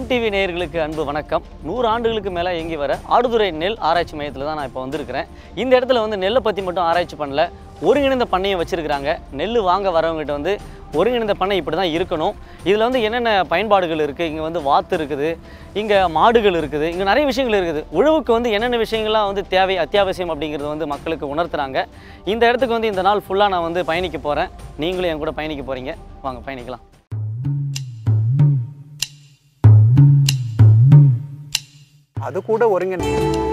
M TV நேயர்களுக்கு அன்பு வணக்கம் நூறு ஆண்டுகளுக்கு மேலே இயங்கி வர ஆடுதுறை நெல் ஆராய்ச்சி மையத்தில் தான் நான் இப்போ வந்திருக்கிறேன் இந்த இடத்துல வந்து நெல்லை பற்றி மட்டும் ஆராய்ச்சி பண்ணல ஒருங்கிணைந்த பண்ணையை வச்சுருக்கிறாங்க நெல் வாங்க வரவங்ககிட்ட வந்து ஒருங்கிணைந்த பண்ணை இப்படி தான் இருக்கணும் இதில் வந்து என்னென்ன பயன்பாடுகள் இருக்குது இங்கே வந்து வாத்து இருக்குது இங்கே மாடுகள் இருக்குது இங்கே நிறைய விஷயங்கள் இருக்குது உழவுக்கு வந்து என்னென்ன விஷயங்கள்லாம் வந்து தேவை அத்தியாவசியம் அப்படிங்கிறது வந்து மக்களுக்கு உணர்த்துறாங்க இந்த இடத்துக்கு வந்து இந்த நாள் ஃபுல்லாக நான் வந்து பயணிக்க போகிறேன் நீங்களும் என் கூட பயணிக்க போகிறீங்க வாங்க பயணிக்கலாம் அது கூட ஒருங்கிணை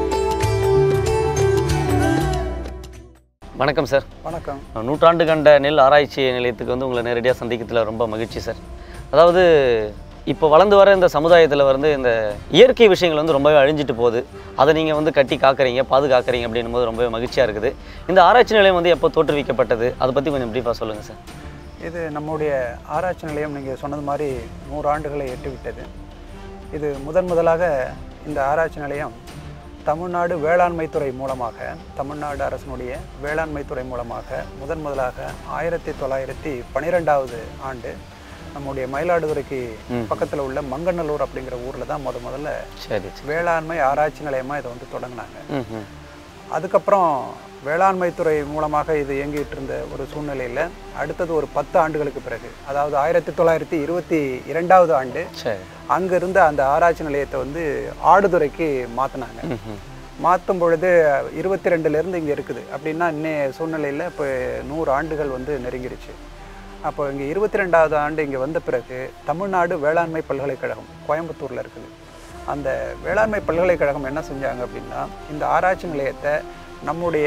வணக்கம் சார் வணக்கம் நூற்றாண்டு கண்ட நெல் ஆராய்ச்சி நிலையத்துக்கு வந்து உங்களை நேரடியாக சந்திக்கிறதுல ரொம்ப மகிழ்ச்சி சார் அதாவது இப்போ வளர்ந்து வர இந்த சமுதாயத்தில் வந்து இந்த இயற்கை விஷயங்கள் வந்து ரொம்பவே அழிஞ்சிட்டு போகுது அதை நீங்கள் வந்து கட்டி காக்குறீங்க பாதுகாக்கிறீங்க அப்படின்னும் போது ரொம்பவே மகிழ்ச்சியாக இருக்குது இந்த ஆராய்ச்சி நிலையம் வந்து எப்போ தோற்றுவிக்கப்பட்டது அதை பற்றி கொஞ்சம் ப்ரீஃபாக சொல்லுங்கள் சார் இது நம்முடைய ஆராய்ச்சி நிலையம் நீங்கள் சொன்னது மாதிரி நூறு ஆண்டுகளை எட்டிவிட்டது இது முதன் முதலாக இந்த ஆராய்ச்சி நிலையம் தமிழ்நாடு வேளாண்மை துறை மூலமாக தமிழ்நாடு அரசினுடைய வேளாண்மை துறை மூலமாக முதன் முதலாக ஆயிரத்தி தொள்ளாயிரத்தி பன்னிரெண்டாவது ஆண்டு நம்முடைய மயிலாடுதுறைக்கு பக்கத்தில் உள்ள மங்கநல்லூர் அப்படிங்கிற ஊரில் தான் முத முதல்ல சரி சரி வேளாண்மை ஆராய்ச்சி நிலையமாக இதை வந்து தொடங்கினாங்க ம் ம் அதுக்கப்புறம் வேளாண்மை துறை மூலமாக இது இயங்கிட்டு இருந்த ஒரு சூழ்நிலையில் அடுத்தது ஒரு பத்து ஆண்டுகளுக்கு பிறகு அதாவது ஆயிரத்தி தொள்ளாயிரத்தி இருபத்தி இரண்டாவது ஆண்டு சரி அங்கே இருந்த அந்த ஆராய்ச்சி நிலையத்தை வந்து ஆடுதுறைக்கு மாற்றினாங்க ம் ம் மாற்றும் பொழுது இருபத்தி ரெண்டுலேருந்து இங்கே இருக்குது அப்படின்னா இன்னைய சூழ்நிலையில் இப்போ நூறு ஆண்டுகள் வந்து நெருங்கிடுச்சு அப்போ இங்கே இருபத்தி ரெண்டாவது ஆண்டு இங்கே வந்த பிறகு தமிழ்நாடு வேளாண்மை பல்கலைக்கழகம் கோயம்புத்தூரில் இருக்குது அந்த வேளாண்மை பல்கலைக்கழகம் என்ன செஞ்சாங்க அப்படின்னா இந்த ஆராய்ச்சி நிலையத்தை நம்முடைய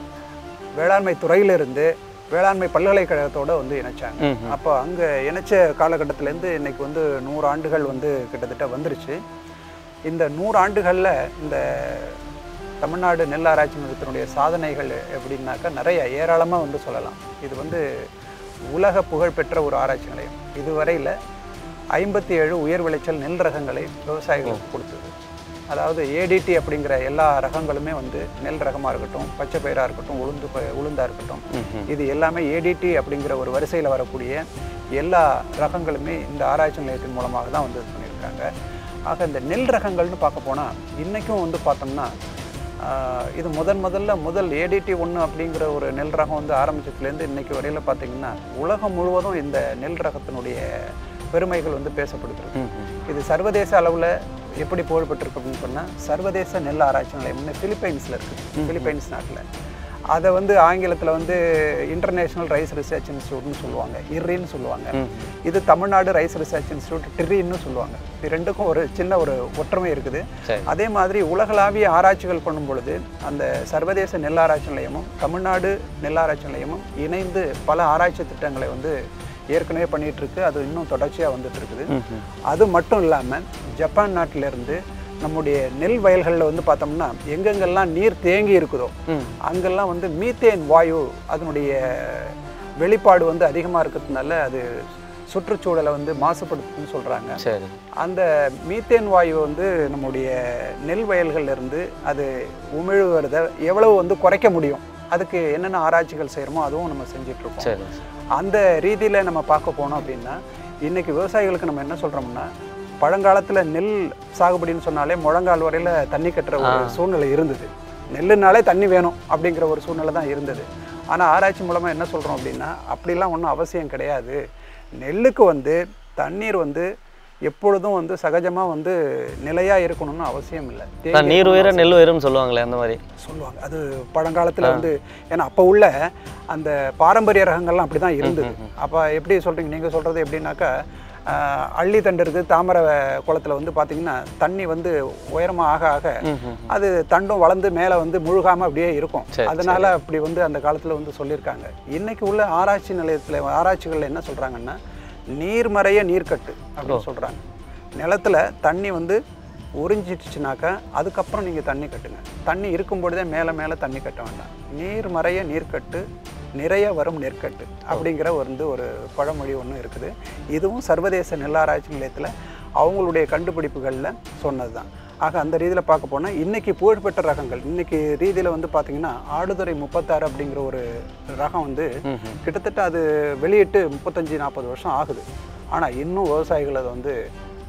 வேளாண்மை துறையிலிருந்து வேளாண்மை பல்கலைக்கழகத்தோட வந்து இணைச்சாங்க ம் ம் அப்போ அங்கே இணைச்ச காலகட்டத்திலேருந்து இன்னைக்கு வந்து நூறு ஆண்டுகள் வந்து கிட்டத்தட்ட வந்துருச்சு இந்த நூறு ஆண்டுகளில் இந்த தமிழ்நாடு நெல் ஆராய்ச்சி நிலையத்தினுடைய சாதனைகள் எப்படின்னாக்கா நிறைய ஏராளமாக வந்து சொல்லலாம் இது வந்து உலக புகழ்பெற்ற ஒரு ஆராய்ச்சி நிலையம் இதுவரையில் ஐம்பத்தி ஏழு உயர் விளைச்சல் நெல் ரகங்களை விவசாயிகளுக்கு கொடுத்தது அதாவது ஏடிடி அப்படிங்கிற எல்லா ரகங்களுமே வந்து நெல் ரகமாக இருக்கட்டும் பச்சை பயிராக இருக்கட்டும் உளுந்து ப- உளுந்தா இருக்கட்டும் ம் ம் இது எல்லாமே ஏடிடி அப்படிங்கிற ஒரு வரிசையில் வரக்கூடிய எல்லா ரகங்களுமே இந்த ஆராய்ச்சி நிலையத்தின் மூலமாக தான் வந்து இது பண்ணியிருக்காங்க ஆக இந்த நெல் ரகங்கள்னு பார்க்க போனால் இன்றைக்கும் வந்து பார்த்தோம்னா ஆஹ், இது முதன் முதல்ல முதல் ஏடிடி ஒன்று அப்படிங்கிற ஒரு நெல் ரகம் வந்து ஆரம்பிச்சதுலேருந்து இன்னைக்கு வரையில் பார்த்தீங்கன்னா உலகம் முழுவதும் இந்த நெல் ரகத்தினுடைய பெருமைகள் வந்து பேசப்படுகிறது ம் ம் இது சர்வதேச அளவில் எப்படி புகழ்பெற்றிருக்கு அப்படின்னு சொன்னால் சர்வதேச நெல் ஆராய்ச்சி நிலையம்னு பிலிப்பைன்ஸில் இருக்குது பிலிப்பைன்ஸ் நாட்டில் அதை வந்து ஆங்கிலத்தில் வந்து இன்டர்நேஷ்னல் ரைஸ் ரிசர்ச் இன்ஸ்டியூட்னு சொல்லுவாங்க இர்ரின்னு சொல்லுவாங்க ம் இது தமிழ்நாடு ரைஸ் ரிசர்ச் இன்ஸ்டியூட் டிரின்னு சொல்லுவாங்க இது ரெண்டுக்கும் ஒரு சின்ன ஒரு ஒற்றுமை இருக்குது சரி அதே மாதிரி உலகளாவிய ஆராய்ச்சிகள் பண்ணும் பொழுது அந்த சர்வதேச நெல் ஆராய்ச்சி நிலையமும் தமிழ்நாடு நெல் ஆராய்ச்சி நிலையமும் இணைந்து பல ஆராய்ச்சி திட்டங்களை வந்து ஏற்கனவே பண்ணிட்டு இருக்கு அது இன்னும் தொடர்ச்சியாக வந்துட்டு இருக்குது ம் ம் அது மட்டும் இல்லாமல் ஜப்பான் நாட்டிலிருந்து நம்முடைய நெல் வயல்களில் வந்து பார்த்தோம்னா எங்கெங்கெல்லாம் நீர் தேங்கி இருக்குதோ ம் அங்கெல்லாம் வந்து மீத்தேன் வாயு அதனுடைய வெளிப்பாடு வந்து அதிகமாக இருக்கிறதுனால அது சுற்றுச்சூழலை வந்து மாசுபடுத்துன்னு சொல்கிறாங்க சரி அந்த மீத்தேன் வாயு வந்து நம்முடைய நெல் வயல்கள்ல இருந்து அது உமிழ்வதை எவ்வளவு வந்து குறைக்க முடியும் அதுக்கு என்னென்ன ஆராய்ச்சிகள் செய்கிறோமோ அதுவும் நம்ம செஞ்சுட்டு இருக்கோம் சரி அந்த ரீதியில் நம்ம பார்க்க போனோம் அப்படின்னா இன்னைக்கு விவசாயிகளுக்கு நம்ம என்ன சொல்கிறோம்னா பழங்காலத்தில் நெல் சாகுபடின்னு சொன்னாலே முழங்கால் வரையில் தண்ணி கட்டுற ஒரு சூழ்நிலை இருந்தது நெல்லுனாலே தண்ணி வேணும் அப்படிங்கிற ஒரு சூழ்நிலை தான் இருந்தது ஆனால் ஆராய்ச்சி மூலமாக என்ன சொல்கிறோம் அப்படின்னா அப்படிலாம் ஒன்றும் அவசியம் கிடையாது நெல்லுக்கு வந்து தண்ணீர் வந்து எப்பொழுதும் வந்து சகஜமாக வந்து நிலையாக இருக்கணும்னு அவசியம் இல்லை அதான் நீர் உயர நெல் உயரும்னு சொல்லுவாங்களே அந்த மாதிரி சொல்லுவாங்க அது பழங்காலத்தில் வந்து ஏன்னா அப்போ உள்ள அந்த பாரம்பரிய ரகங்கள்லாம் அப்படி தான் இருந்தது அப்போ எப்படி சொல்கிறீங்க நீங்கள் சொல்கிறது எப்படின்னாக்கா ஆஹ், அள்ளி தண்டு இருக்குது தாமரை குளத்தில் வந்து பார்த்தீங்கன்னா தண்ணி வந்து உயரமாக ஆக ஆக ம் ம் அது தண்டும் வளர்ந்து மேலே வந்து முழுகாமல் அப்படியே இருக்கும் சரி, அதனால அப்படி வந்து அந்த காலத்தில் வந்து சொல்லியிருக்காங்க இன்னைக்கு உள்ள ஆராய்ச்சி நிலையத்தில் ஆராய்ச்சிகளில் என்ன சொல்கிறாங்கன்னா நீர்மறைய நீர்க்கட்டு அப்படின்னு சொல்கிறாங்க நிலத்துல தண்ணி வந்து உறிஞ்சிடுச்சுனாக்கா அதுக்கப்புறம் நீங்கள் தண்ணி கட்டுங்க தண்ணி இருக்கும் பொழுதே மேலே மேலே தண்ணி கட்ட வேண்டாம் நீர்மறைய நீர்க்கட்டு நிறைய வரும் நெற்கட்டு அப்படிங்கிற வந்து ஒரு பழமொழி ஒன்று இருக்குது இதுவும் சர்வதேச நெல்லாராய்ச்சி நிலையத்தில் அவங்களுடைய கண்டுபிடிப்புகளில் சொன்னது தான் ஆக அந்த ரீதியில் பார்க்க போனால் இன்றைக்கி புகழ்பெற்ற ரகங்கள் இன்றைக்கி ரீதியில் வந்து பார்த்திங்கன்னா ஆடுதுறை முப்பத்தாறு அப்படிங்கிற ஒரு ரகம் வந்து ம் ம் கிட்டத்தட்ட அது வெளியிட்டு முப்பத்தஞ்சு நாற்பது வருஷம் ஆகுது ஆனால் இன்னும் விவசாயிகள் அதை வந்து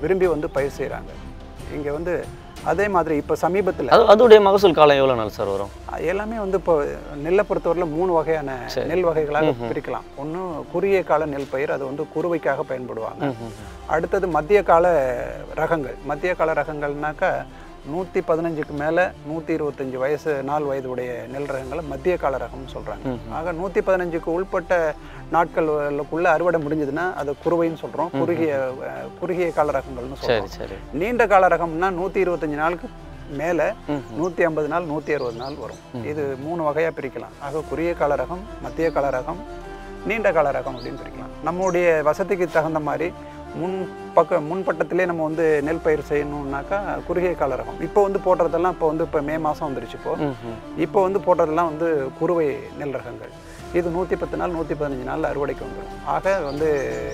விரும்பி வந்து பயிர் செய்கிறாங்க இங்கே வந்து அதே மாதிரி இப்போ சமீபத்தில் அது அதோடைய மகசூல் காலம் எவ்வளோ நாள் சார் வரும் எல்லாமே வந்து இப்போ நெல்லை பொறுத்தவரையில் மூணு வகையான நெல் வகைகளாக பிரிக்கலாம் ஒன்று குறுகிய கால நெல் பயிர் அது வந்து குறுவைக்காக பயன்படுவாங்க அடுத்தது மத்திய கால ரகங்கள் மத்திய கால ரகங்கள்னாக்கா நூற்றி பதினஞ்சுக்கு மேலே நூற்றி இருபத்தஞ்சி வயசு நாலு வயதுடைய நெல் ரகங்களை மத்திய கால ரகம்னு சொல்கிறாங்க ஆக நூற்றி பதினஞ்சுக்கு உள்பட்ட நாட்களுக்குள்ளே அறுவடை முடிஞ்சதுன்னா அது குறுவைன்னு சொல்கிறோம் குறுகிய அஹ், குறுகிய கால ரகங்கள்னு சொல்கிறோம் சரி சரி நீண்ட கால ரகம்னா நூற்றி இருபத்தஞ்சி நாளுக்கு மேலே நூற்றி ஐம்பது நாள் நூற்றி அறுபது நாள் வரும் இது மூணு வகையாக பிரிக்கலாம் ஆக குறுகிய கால ரகம் மத்திய கால ரகம் நீண்ட கால ரகம் அப்படின்னு பிரிக்கலாம் நம்முடைய வசதிக்கு தகுந்த மாதிரி முன் பக்க முன்பட்டத்திலே நம்ம வந்து நெல் பயிர் செய்யணும்னாக்கா குறுகிய கால ரகம் இப்போ வந்து போடுறதெல்லாம் இப்போ வந்து இப்போ மே மாதம் வந்துருச்சு இப்போ இப்போ வந்து போடுறதெல்லாம் வந்து குறுவை நெல் ரகங்கள் இது நூற்றி பத்து நாள் நூற்றி பதினஞ்சு நாள் அறுவடைக்கு வந்துடும் ஆக வந்து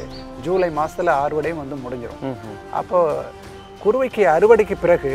ஜூலை மாதத்தில் அறுவடையும் வந்து முடிஞ்சிடும் அப்போ குருவைக்கு அறுவடைக்கு பிறகு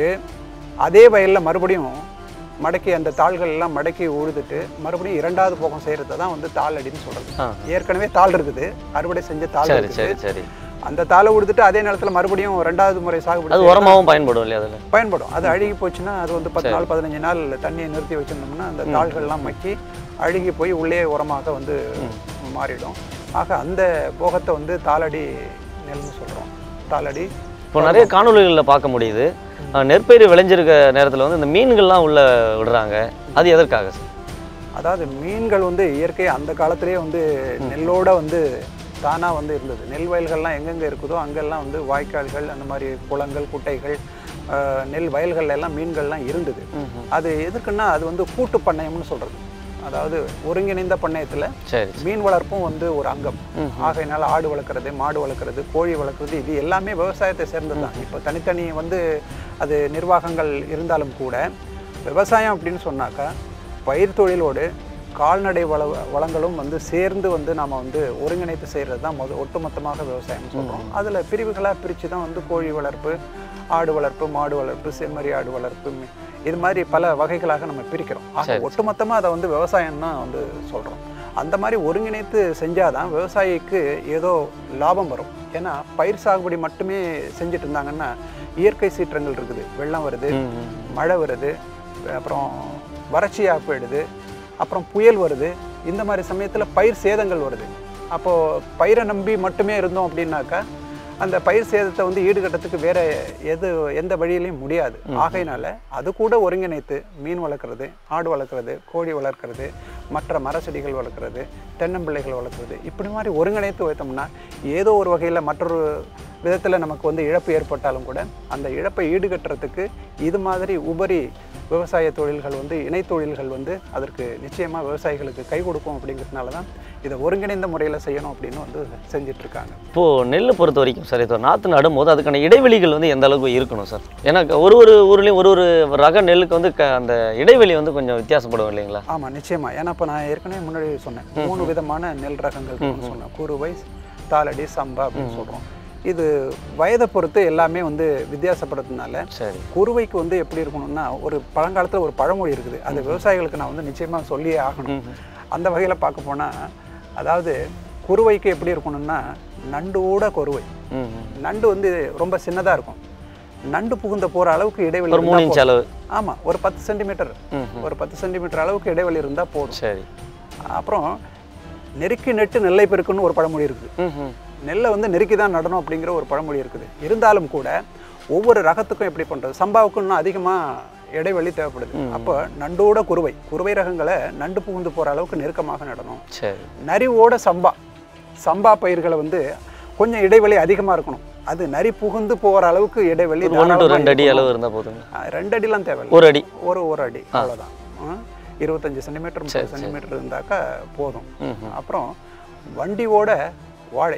அதே வயலில் மறுபடியும் மடக்கி அந்த தாள்கள் எல்லாம் மடக்கி உழுதுட்டு மறுபடியும் இரண்டாவது போகம் செய்கிறது தான் வந்து தாள் அடின்னு சொல்கிறது ஆ. ஏற்கனவே தாள் இருக்குது அறுவடை செஞ்ச தாள் சரி இருக்குது சரி சரி அந்த தாளை உழுதுட்டு அதே நேரத்தில் மறுபடியும் ரெண்டாவது முறை சாகுபடி அது உரமாகவும் பயன்படும் இல்லையா அதில் பயன்படும் அது அழுகி போச்சுன்னா அது வந்து பத்து நாள் பதினஞ்சு நாள் தண்ணியை நிறுத்தி வச்சிருந்தோம்னா அந்த தாள்கள்லாம் மக்கி அழுகி போய் உள்ளே உரமாக வந்து மாறிடும் ஆக அந்த போகத்தை வந்து தாளடி நெல்னு சொல்கிறோம் தாளடி இப்போ நிறைய காணொளிகளில் பார்க்க முடியுது அஹ், நெற்பயிர் விளைஞ்சிருக்க நேரத்தில் வந்து இந்த மீன்கள்லாம் உள்ள விடுறாங்க அது எதற்காக சார் அதாவது மீன்கள் வந்து இயற்கை அந்த காலத்திலேயே வந்து நெல்லோட வந்து தானாக வந்து இருந்தது நெல் வயல்கள்லாம் எங்கெங்கே இருக்குதோ அங்கெல்லாம் வந்து வாய்க்கால்கள் அந்த மாதிரி குளங்கள் குட்டைகள் ஆஹ், நெல் வயல்கள்ல எல்லாம் மீன்கள்லாம் இருந்தது அது எதுக்குன்னா அது வந்து கூட்டு பண்ணையம்னு சொல்கிறது அதாவது ஒருங்கிணைந்த பண்ணையத்தில் சரி மீன் வளர்ப்பும் வந்து ஒரு அங்கம் ஆகையினால ஆடு வளர்க்குறது மாடு வளர்க்குறது கோழி வளர்க்குறது இது எல்லாமே விவசாயத்தை சேர்ந்தது தான் இப்போ தனித்தனி வந்து அது நிர்வாகங்கள் இருந்தாலும் கூட விவசாயம் அப்படின்னு சொன்னாக்கா பயிர் தொழிலோடு கால்நடை வள வளங்களும் வந்து சேர்ந்து வந்து நாம் வந்து ஒருங்கிணைத்து செய்கிறது தான் முத ஒட்டுமொத்தமாக விவசாயம் சொல்கிறோம் அதில் பிரிவுகளாக பிரித்து தான் வந்து கோழி வளர்ப்பு ஆடு வளர்ப்பு மாடு வளர்ப்பு செம்மறி ஆடு வளர்ப்பு மி- இது மாதிரி பல வகைகளாக நம்ம பிரிக்கிறோம் ஆக ஒட்டுமொத்தமாக அதை வந்து விவசாயம் தான் வந்து சொல்கிறோம் அந்த மாதிரி ஒருங்கிணைத்து செஞ்சாதான் விவசாயிக்கு ஏதோ லாபம் வரும் ஏன்னா பயிர் சாகுபடி மட்டுமே செஞ்சுட்டு இருந்தாங்கன்னா இயற்கை சீற்றங்கள் இருக்குது வெள்ளம் வருது மழை வருது அப்புறம் வறட்சியாக போயிடுது அப்புறம் புயல் வருது இந்த மாதிரி சமயத்தில் பயிர் சேதங்கள் வருது அப்போது பயிரை நம்பி மட்டுமே இருந்தோம் அப்படின்னாக்கா அந்த பயிர் சேதத்தை வந்து ஈடுகட்டத்துக்கு வேற எது எந்த வழியிலையும் முடியாது ஆகையினால அது கூட ஒருங்கிணைத்து மீன் வளர்க்குறது ஆடு வளர்க்குறது கோழி வளர்க்குறது மற்ற மர செடிகள் வளர்க்குறது தென்னம்பிள்ளைகள் வளர்க்குறது இப்படி மாதிரி ஒருங்கிணைத்து வைத்தோம்னா ஏதோ ஒரு வகையில் மற்றொரு விதத்தில் நமக்கு வந்து இழப்பு ஏற்பட்டாலும் கூட அந்த இழப்பை ஈடுகட்டுறதுக்கு இது மாதிரி உபரி விவசாய தொழில்கள் வந்து இணை தொழில்கள் வந்து அதற்கு நிச்சயமாக விவசாயிகளுக்கு கை கொடுக்கும் அப்படிங்கிறதுனால தான் இதை ஒருங்கிணைந்த முறையில் செய்யணும் அப்படின்னு வந்து செஞ்சுட்டு இருக்காங்க இப்போது நெல்லை பொறுத்த வரைக்கும் சார் இப்போ நாற்று நடும்போது அதுக்கான இடைவெளிகள் வந்து எந்த அளவுக்கு இருக்கணும் சார் ஏன்னா ஒரு ஒரு ஊர்லேயும் ஒரு ஒரு ரக நெல்லுக்கு வந்து க அந்த இடைவெளி வந்து கொஞ்சம் வித்தியாசப்படும் இல்லைங்களா ஆமாம் நிச்சயமா ஏன்னா இப்போ நான் ஏற்கனவே முன்னாடி சொன்னேன் மூணு விதமான நெல் ரகங்கள் இருக்குன்னு சொன்னேன் குறுவை தாளடி சம்பா அப்படின்னு சொல்கிறோம் இது வயதை பொறுத்து எல்லாமே வந்து வித்தியாசப்படுறதுனால சரி குறுவைக்கு வந்து எப்படி இருக்கணும்னா ஒரு பழங்காலத்தில் ஒரு பழமொழி இருக்குது அது விவசாயிகளுக்கு நான் வந்து நிச்சயமாக சொல்லியே ஆகணும் அந்த வகையில் பார்க்க போனால் அதாவது குறுவைக்கு எப்படி இருக்கணும்னா நண்டோட குறுவை ம் ம். நண்டு வந்து ரொம்ப சின்னதாக இருக்கும் நண்டு புகுந்த போகிற அளவுக்கு இடைவெளி ஒரு மூணு இருந்தா இன்ச் அளவு போதும். ஆமா ஒரு பத்து சென்டிமீட்டர் ம் ஒரு பத்து சென்டிமீட்டர் அளவுக்கு இடைவெளி இருந்தால் போதும் சரி அப்புறம் நெருக்கி நெட்டு நெல்லை பெருக்குன்னு ஒரு பழமொழி இருக்குது ம் ம் நெல்லை வந்து நெருக்கி தான் நடணும் அப்படிங்கிற ஒரு பழமொழி இருக்குது இருந்தாலும் கூட ஒவ்வொரு ரகத்துக்கும் எப்படி பண்ணுறது சம்பாவுக்கு இன்னும் அதிகமாக இடைவெளி தேவைப்படுது அப்போ நண்டோட குருவை குருவை ரகங்களை நண்டு புகுந்து போகிற அளவுக்கு நெருக்கமாக நடணும் சரி நரிவோட சம்பா சம்பா பயிர்களை வந்து கொஞ்சம் இடைவெளி அதிகமாக இருக்கணும் அது நரி புகுந்து போகிற அளவுக்கு இடைவெளி ஒரு ஒன்று டு தாராளமா ரெண்டு அடி இருக்கணும். அளவு இருந்தால் போதுங்க ஆ, ரெண்டு அடிலாம் தேவையில்லை ஒரு அடி ஒரு ஒரு அடி அவ்வளோதான் இருபத்தஞ்சு சென்டிமீட்டர் முப்பது சென்டிமீட்டர் இருந்தாக்கா போதும் ம் ம் அப்புறம் வண்டியோட வாழை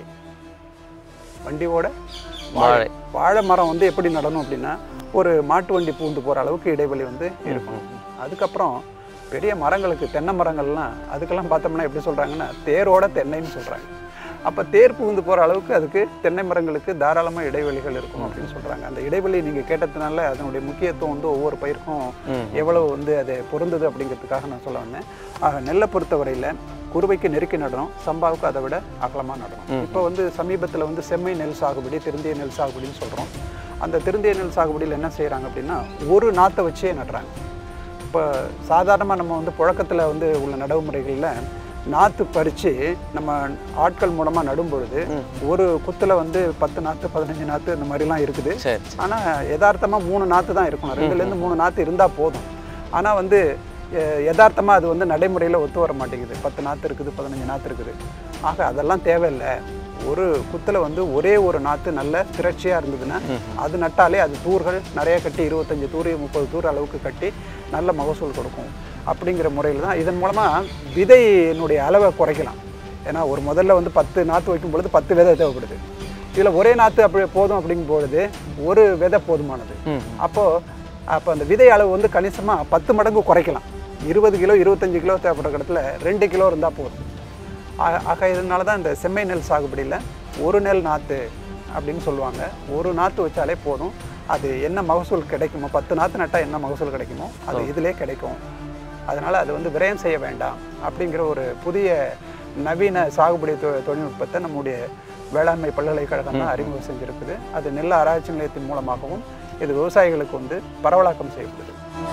வண்டியோட வாழை வாழை மரம் வந்து எப்படி நடணும் அப்படின்னா ஒரு மாட்டு வண்டி பூந்து போகிற அளவுக்கு இடைவெளி வந்து இருக்கும் அதுக்கப்புறம் பெரிய மரங்களுக்கு தென்னை மரங்கள்லாம் அதுக்கெல்லாம் பார்த்தோம்னா எப்படி சொல்கிறாங்கன்னா தேரோட தென்னைன்னு சொல்கிறாங்க அப்போ தேர் புகுந்து போகிற அளவுக்கு அதுக்கு தென்னை மரங்களுக்கு தாராளமாக இடைவெளிகள் இருக்கும் அப்படின்னு சொல்கிறாங்க அந்த இடைவெளி நீங்கள் கேட்டதுனால அதனுடைய முக்கியத்துவம் வந்து ஒவ்வொரு பயிருக்கும் ம் எவ்வளவு வந்து அது பொருந்தது அப்படிங்கிறதுக்காக நான் சொல்ல வந்தேன் ஆக நெல்லை பொறுத்தவரையில் குருவைக்கு நெருக்கி நடணும் சம்பாவுக்கு அதை விட அகலமாக நடணும் இப்போ வந்து சமீபத்தில் வந்து செம்மை நெல் சாகுபடி திருந்திய நெல் சாகுபடின்னு சொல்கிறோம் அந்த திருந்திய நெல் சாகுபடியில் என்ன செய்கிறாங்க அப்படின்னா ஒரு நாற்றை வச்சே நடுறாங்க இப்போ சாதாரணமாக நம்ம வந்து புழக்கத்தில் வந்து உள்ள நடைமுறைகளில் நாற்று பறித்து நம்ம ஆட்கள் மூலமாக நடும் பொழுது ஒரு குத்தில் வந்து பத்து நாற்று பதினஞ்சு நாற்று இந்த மாதிரிலாம் இருக்குது சரி ஆனால் யதார்த்தமாக மூணு நாற்று தான் இருக்கணும் ரெண்டுலேருந்து மூணு நாற்று இருந்தால் போதும் ஆனால் வந்து யதார்த்தமாக அது வந்து நடைமுறையில் ஒத்து வர மாட்டேங்குது பத்து நாற்று இருக்குது பதினஞ்சு நாற்று இருக்குது ஆக அதெல்லாம் தேவையில்லை ஒரு குத்தில் வந்து ஒரே ஒரு நாற்று நல்ல திரட்சியாக இருந்ததுன்னா அது நட்டாலே அது தூர்கள் நிறைய கட்டி இருபத்தஞ்சி தூர் முப்பது தூர் அளவுக்கு கட்டி நல்ல மகசூல் கொடுக்கும் அப்படிங்கிற முறையில் தான் இதன் மூலமாக விதையினுடைய அளவை குறைக்கலாம் ஏன்னா ஒரு முதல்ல வந்து பத்து நாற்று வைக்கும் பொழுது பத்து விதை தேவைப்படுது இதில் ஒரே நாற்று அப்படி போதும் அப்படிங்கும் பொழுது ஒரு விதை போதுமானது ம் அப்போது அப்போ அந்த விதை அளவு வந்து கணிசமாக பத்து மடங்கு குறைக்கலாம் இருபது கிலோ இருபத்தஞ்சு கிலோ தேவைப்படுற இடத்துல ரெண்டு கிலோ இருந்தால் போதும் ஆ- ஆக இதனால தான் இந்த செம்மை நெல் சாகுபடியில் ஒரு நெல் நாற்று அப்படின்னு சொல்லுவாங்க ஒரு நாற்று வச்சாலே போதும் அது என்ன மகசூல் கிடைக்குமோ பத்து நாற்று நட்டால் என்ன மகசூல் கிடைக்குமோ அது இதிலே கிடைக்கும் அதனால் அது வந்து விரயம் செய்ய வேண்டாம் அப்படிங்கிற ஒரு புதிய நவீன சாகுபடி தொ தொழில்நுட்பத்தை நம்முடைய வேளாண்மை பல்கலைக்கழகம் தான் அறிமுகம் செஞ்சுருக்குது அது நெல் ஆராய்ச்சி நிலையத்தின் மூலமாகவும் இது விவசாயிகளுக்கு வந்து பரவலாக்கம் செய்யப்படுது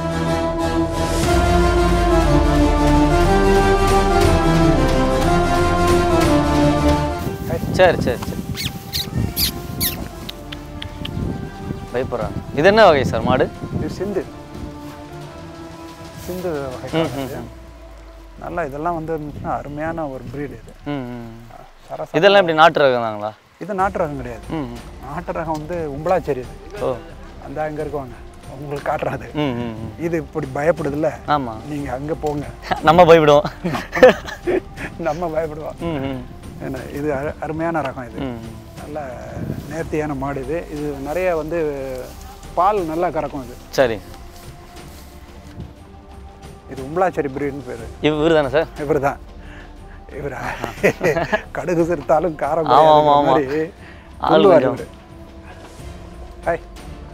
சரி சரி சரி பயப்படுறாங்க இது என்ன வகை சார் மாடு இது சிந்து சிந்து வகைக்கானது நல்லா இதெல்லாம் வந்து இருந்துச்சுன்னா அருமையான ஒரு breed இது ம் ம். சரச இதெல்லாம் இப்படி நாட்டு ரகம் தாங்களா இது நாட்டு ரகம் கிடையாது ம் ம். நாட்டு ரகம் வந்து உம்பளாச்சேரி இது ஓ அந்த அங்கே இருக்குவாங்க உங்களுக்கு காட்டுறாது ம் ம் ம். இது இப்படி பயப்படுதுல்ல ஆமாம் நீங்கள் அங்கே போங்க நம்ம போய்விடுவோம் நம்ம பயப்படுவோம் ம் ம் ஏன்னா இது அரு- அருமையான ரகம் இது ம் நல்ல நேர்த்தியான மாடு இது இது நிறைய வந்து பால் நல்லா கறக்கும் இது சரி இது உம்பளாச்சேரி பிரீட்னு பேர் இவர் தானே சார் இவர் தான் இவர் கடுகு சிறுத்தாலும் காரம் ஆமா, குறையாதுங்கிற ஆமா, ஆமா. மாதிரி ஆள் சொல்லுவார் கொஞ்சம். இவர் ஹாய்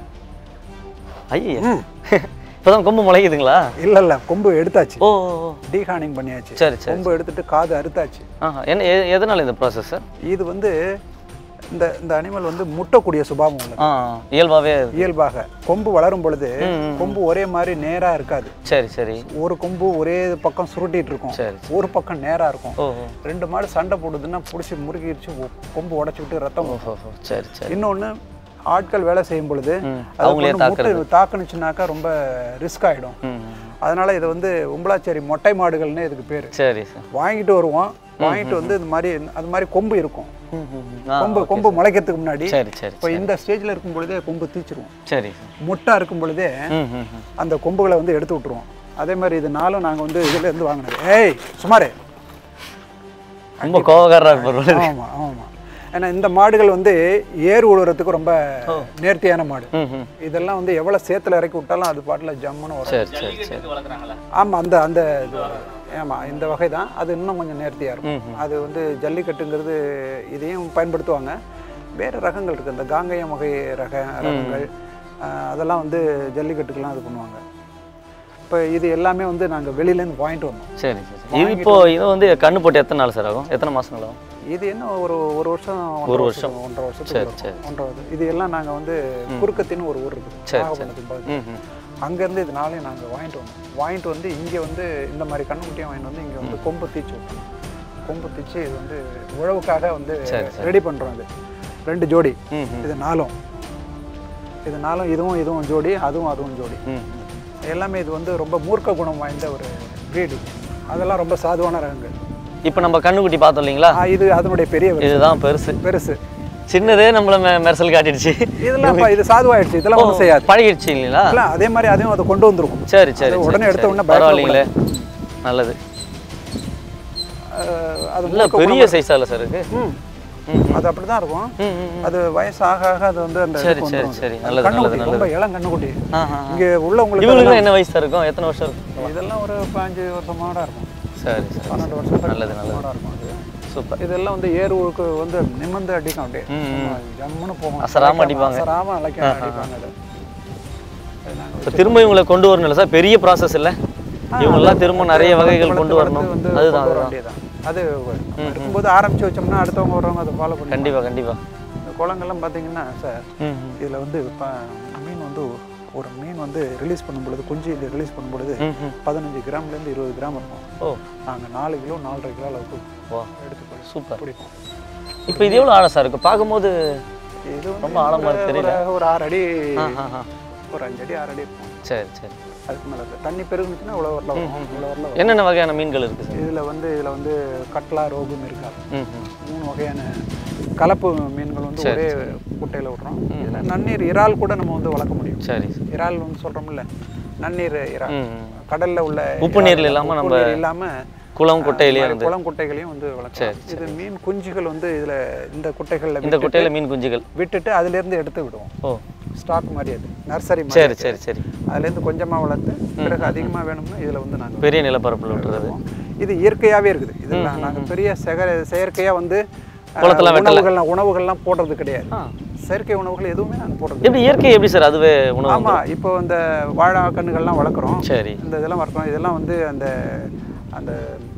ஐயா இப்போதான் கொம்பு முளைக்குதுங்களா இல்லை இல்லை கொம்பு எடுத்தாச்சு ஓ ஓ, ஓ. டீஹார்னிங் பண்ணியாச்சு சரி சரி கொம்பு எடுத்துட்டு காது அறுத்தாச்சு ஆஹா என்ன எ- எதனால இந்த ப்ராசஸ் சார் இது வந்து இந்த இந்த அனிமல் வந்து முட்டக்கூடிய சுபாவம் உள்ளது ஆ இயல்பாகவே இயல்பாக கொம்பு வளரும் பொழுது ம், ம். கொம்பு ஒரே மாதிரி நேரா இருக்காது சரி சரி ஒரு கொம்பு ஒரே பக்கம் சுருட்டிட்டு இருக்கும் சரி ஒரு பக்கம் நேரா இருக்கும் ஓ ஓ ரெண்டு மாடு சண்டை போடுதுன்னா பிடிச்சி முறுக்கிடுச்சு ஒ- கொம்பு உடச்சிக்கிட்டு ரத்தம் வரும். ஓஹோ ஓ, சரி சரி இன்னொன்று ஆட்கள் வேலை செய்யும் பொழுது ம் அதை அவங்களே கொண்டு தாக்குறது முட்டு தாக்குனுச்சுனாக்கா ரொம்ப ரிஸ்க் ஆகிடும் ம் ம். அதனால இது வந்து உம்பளாச்சேரி மொட்டை மாடுகள்னு இதுக்கு பேர் சரி சார் வாங்கிட்டு வருவோம் வாங்கிட்டு வந்து இந்த மாதிரி அது மாதிரி கொம்பு இருக்கும் ம் ம் ம். ஆ கொம்பு கொம்பு முளைக்கிறதுக்கு முன்னாடி சரி சரி இப்போ இந்த ஸ்டேஜில் இருக்கும் பொழுதே கொம்பு தீச்சிருவோம் சரி முட்டா இருக்கும் பொழுதே ம் ம் ம். அந்த கொம்புகளை வந்து எடுத்து விட்டுருவோம் அதே மாதிரி இது நாளும் நாங்கள் வந்து இதுல இருந்து வாங்கினது ஏய் சுமாரே ரொம்ப கோவக்காரராக இருப்பார் ஆமாம் ஆமாம் ஏன்னா இந்த மாடுகள் வந்து ஏர் உழுவுறதுக்கு ரொம்ப நேர்த்தியான மாடு ம் ம் இதெல்லாம் வந்து எவ்வளோ சேத்துல இறக்கி விட்டாலும் அது பாட்டில் ஜம்முன்னு வரும் சரி சரி சரி ஆமாம் அந்த அந்த இது ஆமாம் இந்த வகை தான் அது இன்னும் கொஞ்சம் நேர்த்தியாக ம், இருக்கும் அது வந்து ஜல்லிக்கட்டுங்கிறது இதையும் பயன்படுத்துவாங்க வேறு ரகங்கள் இருக்குது இந்த காங்கேயம் வகை ரக ரகங்கள் ஆஹ், அதெல்லாம் வந்து ஜல்லிக்கட்டுக்கெல்லாம் இது பண்ணுவாங்க இப்போ இது எல்லாமே வந்து நாங்கள் வெளியிலேருந்து வாங்கிட்டு வந்தோம் சரி சரி இது இப்போ இது வந்து கண்ணு போட்டு எத்தனை நாள் சார் ஆகும் எத்தனை மாசங்கள் ஆகும் இது என்ன ஒரு ஒரு வருஷம் ஒன்றரை ஒரு வருஷம் வருஷம். ஒன்றரை வருஷத்துக்கு சரி, இருக்கும். சரி. ஒன்றரை வருஷம் இது எல்லாம் நாங்கள் வந்து குறுக்கத்தின்னு ஒரு ஊர் இருக்குது சரி, நாகப்பட்டினத்துக்கு பக்கத்துல. ம் ம் அங்கேருந்து இது நாளையும் நாங்கள் வாங்கிட்டு வந்தோம் வாங்கிட்டு வந்து இங்கே வந்து இந்த மாதிரி கண்ணுக்குட்டியும் வாங்கிட்டு வந்து இங்கே வந்து கொம்பு தீச்சு விட்டோம் கொம்பு தீச்சு இது வந்து உழவுக்காக வந்து சரி, சரி. ரெடி பண்ணுறோம் இது ரெண்டு ஜோடி ம் ம் இது நாலும் இது நாலும் இதுவும் இதுவும் ஜோடி அதுவும் அதுவும் ஜோடி ம் ம். எல்லாமே இது வந்து ரொம்ப மூர்க்க குணம் வாய்ந்த ஒரு breed அதெல்லாம் ரொம்ப சாதுவான ரகங்கள் இப்போ நம்ம கண்ணுக்குட்டி பார்த்தோம் இல்லைங்களா ஆ, இது அதனுடைய பெரிய வரிசை. இதுதான் பெருசு பெருசு சின்னதே நம்மள மெ- மெர்சல் காட்டிடுச்சு இதெல்லாம் அப்ப இது சாதுவாயிடுச்சு இதெல்லாம் ஒன்றும் செய்யாது பழகிடுச்சு இல்லைங்களா இல்ல, அதே மாதிரி அதையும் அதை கொண்டு வந்துருக்கும் சரி சரி அது சரி, உடனே எடுத்த சரி. உடனே பரவாயில்லைங்களே நல்லது அஹ், அது இல்ல மூர்க்க பெரிய சைஸா இல்லை சார் இருக்கு ம். ம் அது அப்படிதான் இருக்கும் ம் ம் ம். அது வயசு ஆக ஆக அது வந்து அந்த சரி, இதுக்கு சரி, வந்துரும். சரி. அது நல்லது, கண்ணுக்குட்டி, நல்லது, ரொம்ப இளம் கண்ணுக்குட்டி ஆ, ஆ, ஆ. இங்க உள்ளவங்களுக்கு இவங்களுக்கு என்ன வயசு சார் இருக்கும் எத்தனை வருஷம் இருக்கும் இதெல்லாம் ஒரு பாஞ்சு வருஷமாடா இருக்கும் சரி சரி பன்னெண்டு வருஷம் நல்லது, நல்லது. இருக்கும் அது சூப்பர் இதெல்லாம் வந்து ஏறுவுக்கு வந்து நிமிர்ந்து அடிக்கும் அப்படியே ம், ம். சும்மா ஜம்முன்னு போகும் அசராம அடிப்பாங்க. அசராம அழைக்க அடிப்பாங்க அது அது நாங்க இப்போ திரும்ப இவங்களை கொண்டு வரணும் இல்லை சார் பெரிய ப்ராசஸ் இல்லை இவங்கெல்லாம் திரும்ப நிறைய வகைகள் வளர்த்து கொண்டு வளர்த்து வரணும் வந்து அதுதான் கொண்டு வர அதுதான் வேண்டியதுதான் அது நம்ம இருக்கும்போது ஆரம்பிச்சு வச்சோம்னா அடுத்தவங்க வர்றவங்க அதை ஃபாலோ பண்ணி கண்டிப்பா கண்டிப்பா இந்த குளங்கள்லாம் பார்த்தீங்கன்னா சார் ம் ம். இதில் வந்து இப்போ மீன் வந்து ஒரு மீன் வந்து ரிலீஸ் பண்ணும் பொழுது குஞ்சு இது ரிலீஸ் பண்ணும் பொழுது ம் ம் பதினஞ்சு கிராம்லேருந்து இருபது கிராம் இருக்கும் ஓ நாங்கள் நாலு கிலோ நாலரை கிலோ அளவுக்கு வா எடுத்து போய் சூப்பர் பிடிப்போம் இப்போ இது எவ்வளோ ஆழம் சார் இருக்கு பார்க்கும்போது இது வந்து ரொம்ப ஆழமா ஒரு- தெரியல. ஒரு- ஒரு ஆறு அடி ஆ ஆ ஆ ஒரு அஞ்சு அடி ஆறு அடி இருக்கும் சரி சரி அதுக்கு மேலே தண்ணி பெருகுனுச்சுன்னா இவ்வளோ வரல வரும் இவ்வளோ வரல வரும் என்னென்ன வகையான மீன்கள் இருக்கு சார் இதில் வந்து இதில் வந்து கட்லா ரோகும் இருக்காது ம் ம் மூணு வகையான கலப்பு மீன்கள் வந்து சரி, ஒரே குட்டையில் விட்றோம் இதில் நன்னீர் இறால் கூட நம்ம வந்து வளர்க்க முடியும் சரி சார் இறால் வந்து சொல்கிறோம்ல நன்னீர் இறால் ம் ம். கடல்ல உள்ள உப்பு நீர்ல இறால், இல்லாம உப்பு நம்ம நீர் இல்லாம குளம் குட்டையிலேயே மாதிரி வந்து குளம் குட்டைகளையும் வந்து வளர்க்கலாம் இது மீன் குஞ்சுகள் வந்து இதுல இந்த குட்டைகள்ல இந்த குட்டையில மீன் குஞ்சுகள் விட்டுட்டு அதுல இருந்து எடுத்து விடுவோம் ஓ ஸ்டாக் மாதிரி அது நர்சரி மாதிரி சரி சரி சரி அதுல இருந்து கொஞ்சமா வளர்த்து பிறகு அதிகமா வேணும்னா இதுல வந்து நாங்க பெரிய நிலப்பரப்பில் விட்டுறது இது இயற்கையாவே இருக்குது இதெல்லாம் நாங்க பெரிய செக செயற்கையா வந்து அஹ், குளத்துல வெட்டல. உணவுகள்லாம் உணவுகள்லாம் போடுறது கிடையாது ஆ செயற்கை உணவுகள் எதுவுமே நாங்க போடுறது எப்படி இயற்கை எப்படி சார் அதுவே உணவு ஆமா இப்போ இந்த வாழை கண்ணுகள்லாம் வளர்க்குறோம் சரி இந்த இதெல்லாம் வளர்க்குறோம் இதெல்லாம் வந்து அந்த அந்த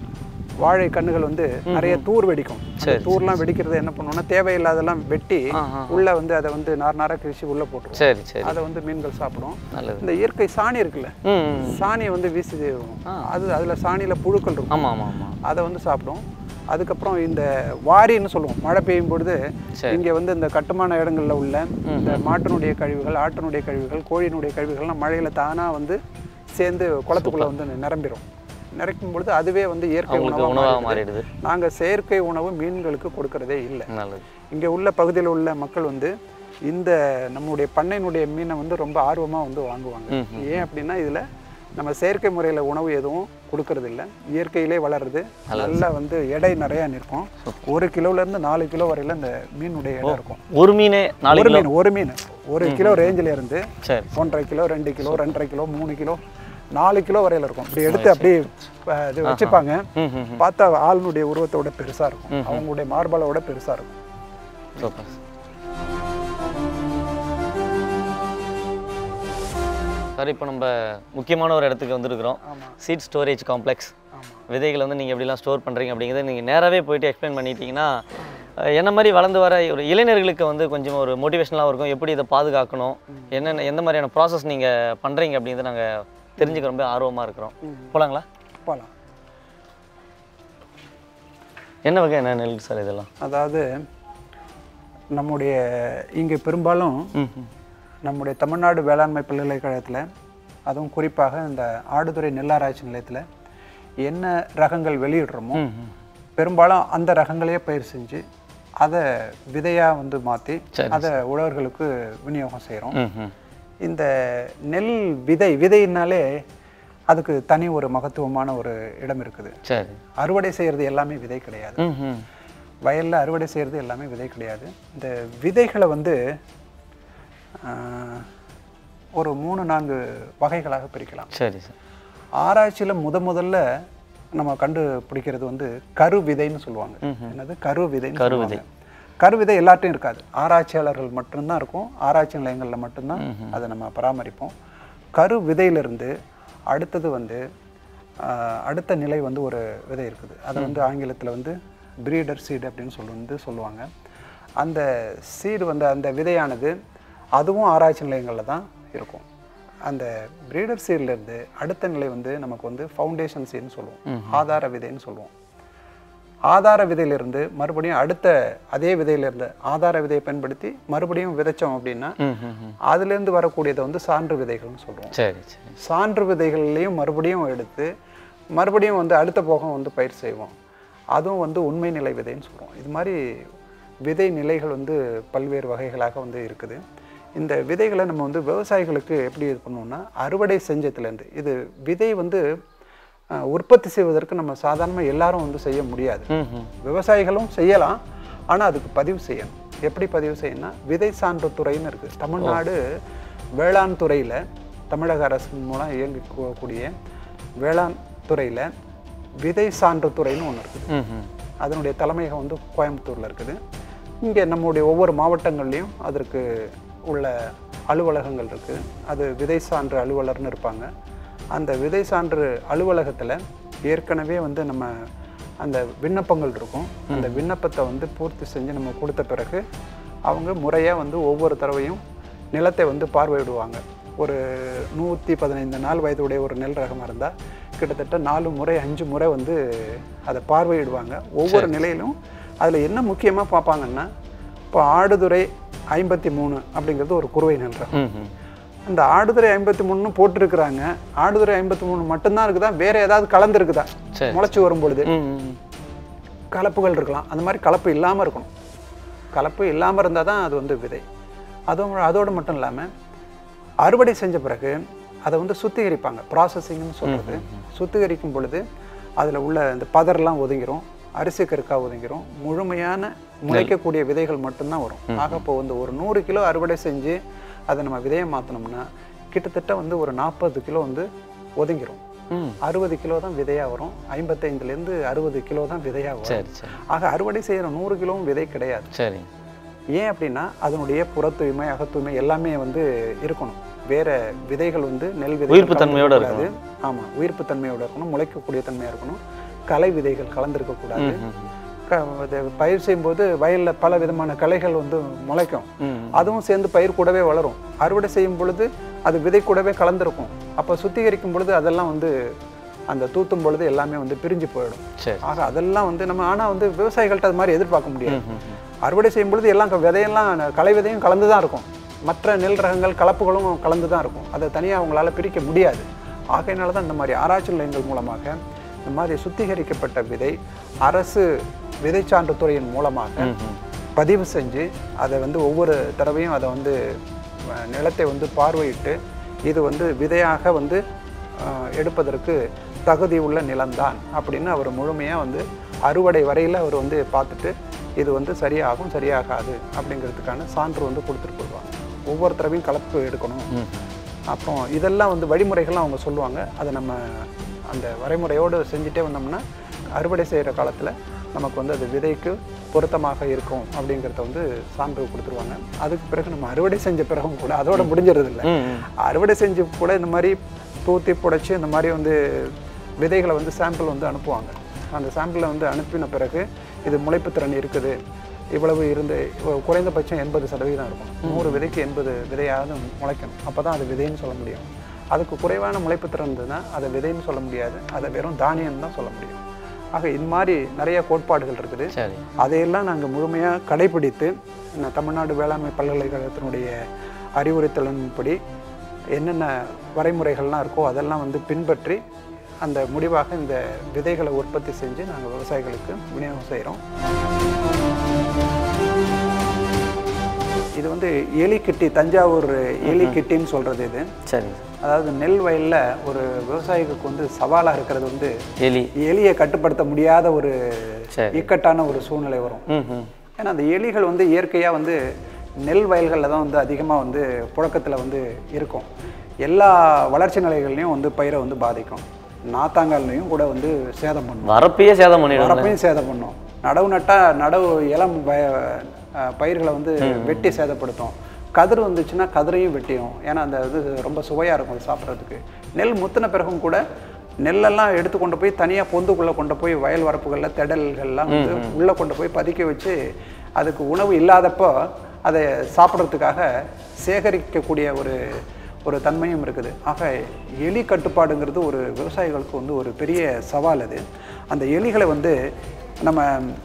வாழை கண்ணுகள் வந்து நிறைய தூர் வெடிக்கும் அந்த தூர்லாம் வெடிக்கிறது என்ன பண்ணுவோம்னா தேவையில்லாதெல்லாம் வெட்டி ஆ ஆ உள்ள வந்து அதை வந்து நார் நாரா கிழிச்சு உள்ள போட்டுருவோம் சரி சரி அதை வந்து மீன்கள் சாப்பிடும் நல்லது இந்த இயற்கை சாணி இருக்குல்ல ம் ம். சாணியை வந்து வீசி ஆ. அது அதுல சாணியில புழுக்கள் இருக்கும் ஆமாம் ஆமாம் ஆமாம் அதை வந்து சாப்பிடும் அதுக்கப்புறம் இந்த வாரின்னு சொல்லுவோம் மழை பெய்யும் பொழுது சரி. இங்கே வந்து இந்த கட்டுமான இடங்கள்ல உள்ள இந்த மாட்டினுடைய கழிவுகள் ஆட்டினுடைய கழிவுகள் கோழியினுடைய கழிவுகள்லாம் மழையில தானா வந்து சேர்ந்து குளத்துக்குள்ள வந்து நிரம்பிடும் நிரப்பும் பொழுது அதுவே வந்து இயற்கை அவங்களுக்கு உணவாக உணவாக மாறிடுது மாறிடுது நாங்க செயற்கை உணவு மீன்களுக்கு கொடுக்கறதே இல்லை நல்லது இங்க உள்ள பகுதியில் உள்ள மக்கள் வந்து இந்த நம்முடைய பண்ணையினுடைய மீனை வந்து ரொம்ப ஆர்வமா வந்து வாங்குவாங்க ம், ஏன் அப்படின்னா இதுல நம்ம செயற்கை முறையில உணவு எதுவும் கொடுக்கறது இல்ல இயற்கையிலே வளருது நல்லா வந்து எடை நிறைய நிற்கும் ஒரு கிலோல இருந்து நாலு கிலோ வரையில இந்த மீனுடைய எடை இருக்கும் ஒரு மீனே நாலு ஒரு கிலோ மீன் ஒரு மீன் ஒரு கிலோ ரேஞ்சில் இருந்து சரி ஒன்றரை கிலோ ரெண்டு கிலோ ரெண்டரை கிலோ மூணு கிலோ நாலு கிலோ வரையில இருக்கும் இப்படி எடுத்து அப்படியே அஹ், இது வச்சுப்பாங்க ம் ம் ம். பார்த்தா ஆளுனுடைய உருவத்தோட பெருசா இருக்கும் அவங்களுடைய மார்பளவோட பெருசா இருக்கும் சூப்பர் சார் இப்போ நம்ம முக்கியமான ஒரு இடத்துக்கு வந்திருக்கிறோம் ஆமா சீட் ஸ்டோரேஜ் காம்ப்ளெக்ஸ் ஆமா விதைகளை வந்து நீங்கள் எப்படிலாம் ஸ்டோர் பண்ணுறீங்க அப்படிங்கிறத நீங்கள் நேராகவே போயிட்டு எக்ஸ்பிளைன் பண்ணிட்டீங்கன்னா அஹ், என்ன மாதிரி வளர்ந்து வர ஒரு இளைஞர்களுக்கு வந்து கொஞ்சம் ஒரு மோட்டிவேஷனலாக இருக்கும் எப்படி இதை பாதுகாக்கணும் என்னென்ன எந்த மாதிரியான ப்ராசஸ் நீங்கள் பண்ணுறீங்க அப்படிங்கிறத நாங்கள் தெரிஞ்சுக்க ரொம்ப ஆர்வமாக இருக்கிறோம் ம். போலாங்களா போகலாம் என்ன வகையான நெல் சார் இதெல்லாம் அதாவது நம்முடைய இங்கே பெரும்பாலும் ம் ம் நம்முடைய தமிழ்நாடு வேளாண்மை பல்கலைக்கழகத்தில் அதுவும் குறிப்பாக இந்த ஆடுதுறை நெல்லாராய்ச்சி நிலையத்தில் என்ன ரகங்கள் வெளியிடுறோமோ ம் ம் பெரும்பாலும் அந்த ரகங்களையே பயிர் செஞ்சு அதை விதையாக வந்து மாற்றி சரி. அதை உழவர்களுக்கு விநியோகம் செய்கிறோம் ம் ம் இந்த நெல் விதை விதைனாலே அதுக்கு தனி ஒரு மகத்துவமான ஒரு இடம் இருக்குது சரி அறுவடை செய்கிறது எல்லாமே விதை கிடையாது ம் ம் வயலில் அறுவடை செய்கிறது எல்லாமே விதை கிடையாது இந்த விதைகளை வந்து ஆஹ், ஒரு மூணு நான்கு வகைகளாக பிரிக்கலாம் சரி சார் ஆராய்ச்சியில் முத முதல்ல நம்ம கண்டுபிடிக்கிறது வந்து கரு விதைன்னு சொல்லுவாங்க என்னது கரு விதைன்னு கரு சொல்லுவாங்க கரு விதை எல்லார்ட்டையும் இருக்காது ஆராய்ச்சியாளர்கள் மட்டும்தான் இருக்கும் ஆராய்ச்சி நிலையங்களில் மட்டும்தான் அதை நம்ம பராமரிப்போம் கரு விதையிலிருந்து அடுத்தது வந்து ஆஹ், அடுத்த நிலை வந்து ஒரு விதை இருக்குது அதை வந்து ஆங்கிலத்தில் வந்து பிரீடர் சீடு அப்படின்னு சொல்லி வந்து சொல்லுவாங்க அந்த சீடு வந்து அந்த விதையானது அதுவும் ஆராய்ச்சி நிலையங்களில் தான் இருக்கும் அந்த பிரீடர் சீட்லேருந்து அடுத்த நிலை வந்து நமக்கு வந்து ஃபவுண்டேஷன் சீட்னு சொல்லுவோம் ஆதார விதைன்னு சொல்லுவோம் ஆதார விதையிலிருந்து மறுபடியும் அடுத்த அதே விதையிலிருந்து ஆதார விதையை பயன்படுத்தி மறுபடியும் விதைச்சோம் அப்படின்னா ம் ம் ம் அதுலேருந்து வரக்கூடியதை வந்து சான்று விதைகள்னு சொல்லுவோம் சரி சரி சான்று விதைகள்லையும் மறுபடியும் எடுத்து மறுபடியும் வந்து அடுத்த போகம் வந்து பயிர் செய்வோம் அதுவும் வந்து உண்மை நிலை விதைன்னு சொல்லுவோம் இது மாதிரி விதை நிலைகள் வந்து பல்வேறு வகைகளாக வந்து இருக்குது இந்த விதைகளை நம்ம வந்து விவசாயிகளுக்கு எப்படி இது பண்ணுவோம்னா அறுவடை செஞ்சதுலேருந்து இது விதை வந்து அஹ், உற்பத்தி செய்வதற்கு நம்ம சாதாரணமாக எல்லாரும் வந்து செய்ய முடியாது ம் ம் விவசாயிகளும் செய்யலாம் ஆனால் அதுக்கு பதிவு செய்யணும் எப்படி பதிவு செய்யணும்னா விதை சான்று துறைன்னு இருக்குது தமிழ்நாடு வேளாண் துறையில் தமிழக அரசின் மூலம் இயங்கக்கூடிய வேளாண் துறையில் விதை சான்று துறைன்னு ஒன்று இருக்குது ம் ம் அதனுடைய தலைமையகம் வந்து கோயம்புத்தூரில் இருக்குது இங்கே நம்முடைய ஒவ்வொரு மாவட்டங்கள்லேயும் அதற்கு உள்ள அலுவலகங்கள் இருக்குது அது விதை சான்று அலுவலர்னு இருப்பாங்க அந்த விதை சான்று அலுவலகத்தில் ஏற்கனவே வந்து நம்ம அந்த விண்ணப்பங்கள் இருக்கும் அந்த விண்ணப்பத்தை வந்து பூர்த்தி செஞ்சு நம்ம கொடுத்த பிறகு அவங்க முறையாக வந்து ஒவ்வொரு தடவையும் நிலத்தை வந்து பார்வையிடுவாங்க ஒரு நூற்றி பதினைந்து நாள் வயதுடைய ஒரு நெல் ரகமாக இருந்தால் கிட்டத்தட்ட நாலு முறை அஞ்சு முறை வந்து அதை பார்வையிடுவாங்க ஒவ்வொரு நிலையிலும் அதில் என்ன முக்கியமாக பார்ப்பாங்கன்னா இப்போ ஆடுதுறை ஐம்பத்தி மூணு அப்படிங்கிறது ஒரு குறுவை நெல் ரகம் ம் ம் அந்த ஆடுதுறை ஐம்பத்தி மூணுன்னு போட்டிருக்கிறாங்க ஆடுதுறை ஐம்பத்தி மூணு மட்டும்தான் இருக்குதா வேற ஏதாவது கலந்துருக்குதா சரி. முளைச்சி வரும் பொழுது ம் ம் கலப்புகள் இருக்கலாம் அந்த மாதிரி கலப்பு இல்லாமல் இருக்கணும் கலப்பு இல்லாமல் இருந்தால் தான் அது வந்து விதை அதுவும் அதோடு மட்டும் இல்லாமல் அறுவடை செஞ்ச பிறகு அதை வந்து சுத்திகரிப்பாங்க ப்ராசஸிங்னு சொல்கிறது சுத்திகரிக்கும் பொழுது அதில் உள்ள இந்த பதர்லாம் ஒதுங்கிரும் அரிசி கருக்கா ஒதுங்கிரும் முழுமையான முளைக்கக்கூடிய விதைகள் மட்டும்தான் வரும் ஆக இப்போ வந்து ஒரு நூறு கிலோ அறுவடை செஞ்சு அதை நம்ம விதையை மாற்றினோம்னா கிட்டத்தட்ட வந்து ஒரு நாற்பது கிலோ வந்து ஒதுங்கிரும் ம் அறுபது கிலோ தான் விதையாக வரும் ஐம்பத்தைந்துலேருந்து அறுபது கிலோ தான் விதையாக வரும் சரி சரி ஆக அறுவடை செய்கிற நூறு கிலோவும் விதை கிடையாது சரி ஏன் அப்படின்னா அதனுடைய புற தூய்மை அகத்தூய்மை எல்லாமே வந்து இருக்கணும் வேற விதைகள் வந்து நெல் விதை உயிர்ப்பு தன்மையோட ஆமாம் உயிர்ப்பு தன்மையோட இருக்கணும் முளைக்கக்கூடிய தன்மையாக இருக்கணும் கலை விதைகள் கலந்திருக்க கூடாது ம் ம் க- இது பயிர் செய்யும்போது வயலில் பல விதமான களைகள் வந்து முளைக்கும் ம் அதுவும் சேர்ந்து பயிர் கூடவே வளரும் அறுவடை செய்யும் பொழுது அது விதை கூடவே கலந்திருக்கும் அப்போ சுத்திகரிக்கும் பொழுது அதெல்லாம் வந்து அந்த தூத்தும் பொழுது எல்லாமே வந்து பிரிஞ்சு போயிடும் சரி ஆக அதெல்லாம் வந்து நம்ம ஆனால் வந்து விவசாயிகள்ட்ட அது மாதிரி எதிர்பார்க்க முடியாது ம் ம் ம். அறுவடை செய்யும் பொழுது எல்லாம் க- விதையெல்லாம் ந- களை விதையும் கலந்து தான் இருக்கும் மற்ற நெல் ரகங்கள் கலப்புகளும் கலந்து தான் இருக்கும் அதை தனியாக அவங்களால பிரிக்க முடியாது ஆகையினால தான் இந்த மாதிரி ஆராய்ச்சி நிலையங்கள் மூலமாக இந்த மாதிரி சுத்திகரிக்கப்பட்ட விதை அரசு விதை சான்றுத்துறையின் மூலமாக ம் ம் பதிவு செஞ்சு அதை வந்து ஒவ்வொரு தடவையும் அதை வந்து அஹ், நிலத்தை வந்து பார்வையிட்டு இது வந்து விதையாக வந்து அஹ், எடுப்பதற்கு தகுதி உள்ள நிலம்தான் அப்படின்னு அவர் முழுமையாக வந்து அறுவடை வரையில் அவர் வந்து பார்த்துட்டு இது வந்து சரியாகும் சரியாகாது அப்படிங்கிறதுக்கான சான்று வந்து கொடுத்துட்டு போடுவாங்க ஒவ்வொரு தடவையும் கலப்பு எடுக்கணும் ம் அப்புறம் இதெல்லாம் வந்து வழிமுறைகள்லாம் அவங்க சொல்லுவாங்க அதை நம்ம அந்த வரைமுறையோடு செஞ்சுட்டே வந்தோம்னா அறுவடை செய்கிற காலத்தில் நமக்கு வந்து அது விதைக்கு பொருத்தமாக இருக்கும் அப்படிங்கிறத வந்து சான்று கொடுத்துருவாங்க அதுக்கு பிறகு நம்ம அறுவடை செஞ்ச பிறகும் கூட அதோட முடிஞ்சிடுறது இல்லை ம் ம் அறுவடை செஞ்சு கூட இந்த மாதிரி தூத்தி புடைச்சி இந்த மாதிரி வந்து விதைகளை வந்து சாம்பிள் வந்து அனுப்புவாங்க அந்த சாம்பிளை வந்து அனுப்பின பிறகு இது முளைப்பு திறன் இருக்குது இவ்வளவு இருந்து இவ்வளவு குறைந்தபட்சம் எண்பது சதவீதம் இருக்கும் நூறு விதைக்கு எண்பது விதையாவது முளைக்கணும் அப்போ தான் அது விதைன்னு சொல்ல முடியும் அதுக்கு குறைவான முளைப்பு திறன் இருந்ததுன்னா அதை விதைன்னு சொல்ல முடியாது அதை வெறும் தானியம்னு தான் சொல்ல முடியும் ஆக இது மாதிரி நிறைய கோட்பாடுகள் இருக்குது சரி அதையெல்லாம் நாங்கள் முழுமையாக கடைபிடித்து இந்த தமிழ்நாடு வேளாண்மை பல்கலைக்கழகத்தினுடைய அறிவுறுத்தலின்படி என்னென்ன வரைமுறைகள்லாம் இருக்கோ அதெல்லாம் வந்து பின்பற்றி அந்த முடிவாக இந்த விதைகளை உற்பத்தி செஞ்சு நாங்கள் விவசாயிகளுக்கு விநியோகம் செய்கிறோம் இது வந்து எலிக்கிட்டி தஞ்சாவூர் எலிக்கிட்டின்னு சொல்கிறது இது சரி அதாவது நெல் வயலில் ஒரு விவசாயிகளுக்கு வந்து சவாலாக இருக்கிறது வந்து எலி எலியை கட்டுப்படுத்த முடியாத ஒரு சரி இக்கட்டான ஒரு சூழ்நிலை வரும் ம் ம் ஏன்னா அந்த எலிகள் வந்து இயற்கையாக வந்து நெல் வயல்களில் தான் வந்து அதிகமாக வந்து புழக்கத்தில் வந்து இருக்கும் எல்லா வளர்ச்சி நிலைகள்லையும் வந்து பயிரை வந்து பாதிக்கும் நாத்தாங்கால்லையும் கூட வந்து சேதம் பண்ணும் வரப்பையே சேதம் பண்ணிடும் வரப்பையும் சேதம் பண்ணும் நடவு நட்டால் நடவு இளம் வய அஹ் பயிர்களை வந்து வெட்டி சேதப்படுத்தும் கதிர் வந்துச்சுன்னா கதிரையும் வெட்டிடும் ஏன்னா அந்த இது ரொம்ப சுவையாக இருக்கும் அது சாப்பிட்றதுக்கு நெல் முத்தின பிறகும் கூட நெல்லெல்லாம் எடுத்து கொண்டு போய் தனியாக பொந்துக்குள்ளே கொண்டு போய் வயல் வரப்புகளில் திடல்கள்லாம் வந்து உள்ளே கொண்டு போய் பதுக்கி வச்சு அதுக்கு உணவு இல்லாதப்போ அதை சாப்பிட்றதுக்காக சேகரிக்கக்கூடிய ஒரு ஒரு தன்மையும் இருக்குது ஆக எலி கட்டுப்பாடுங்கிறது ஒரு விவசாயிகளுக்கு வந்து ஒரு பெரிய சவால் அது அந்த எலிகளை வந்து நம்ம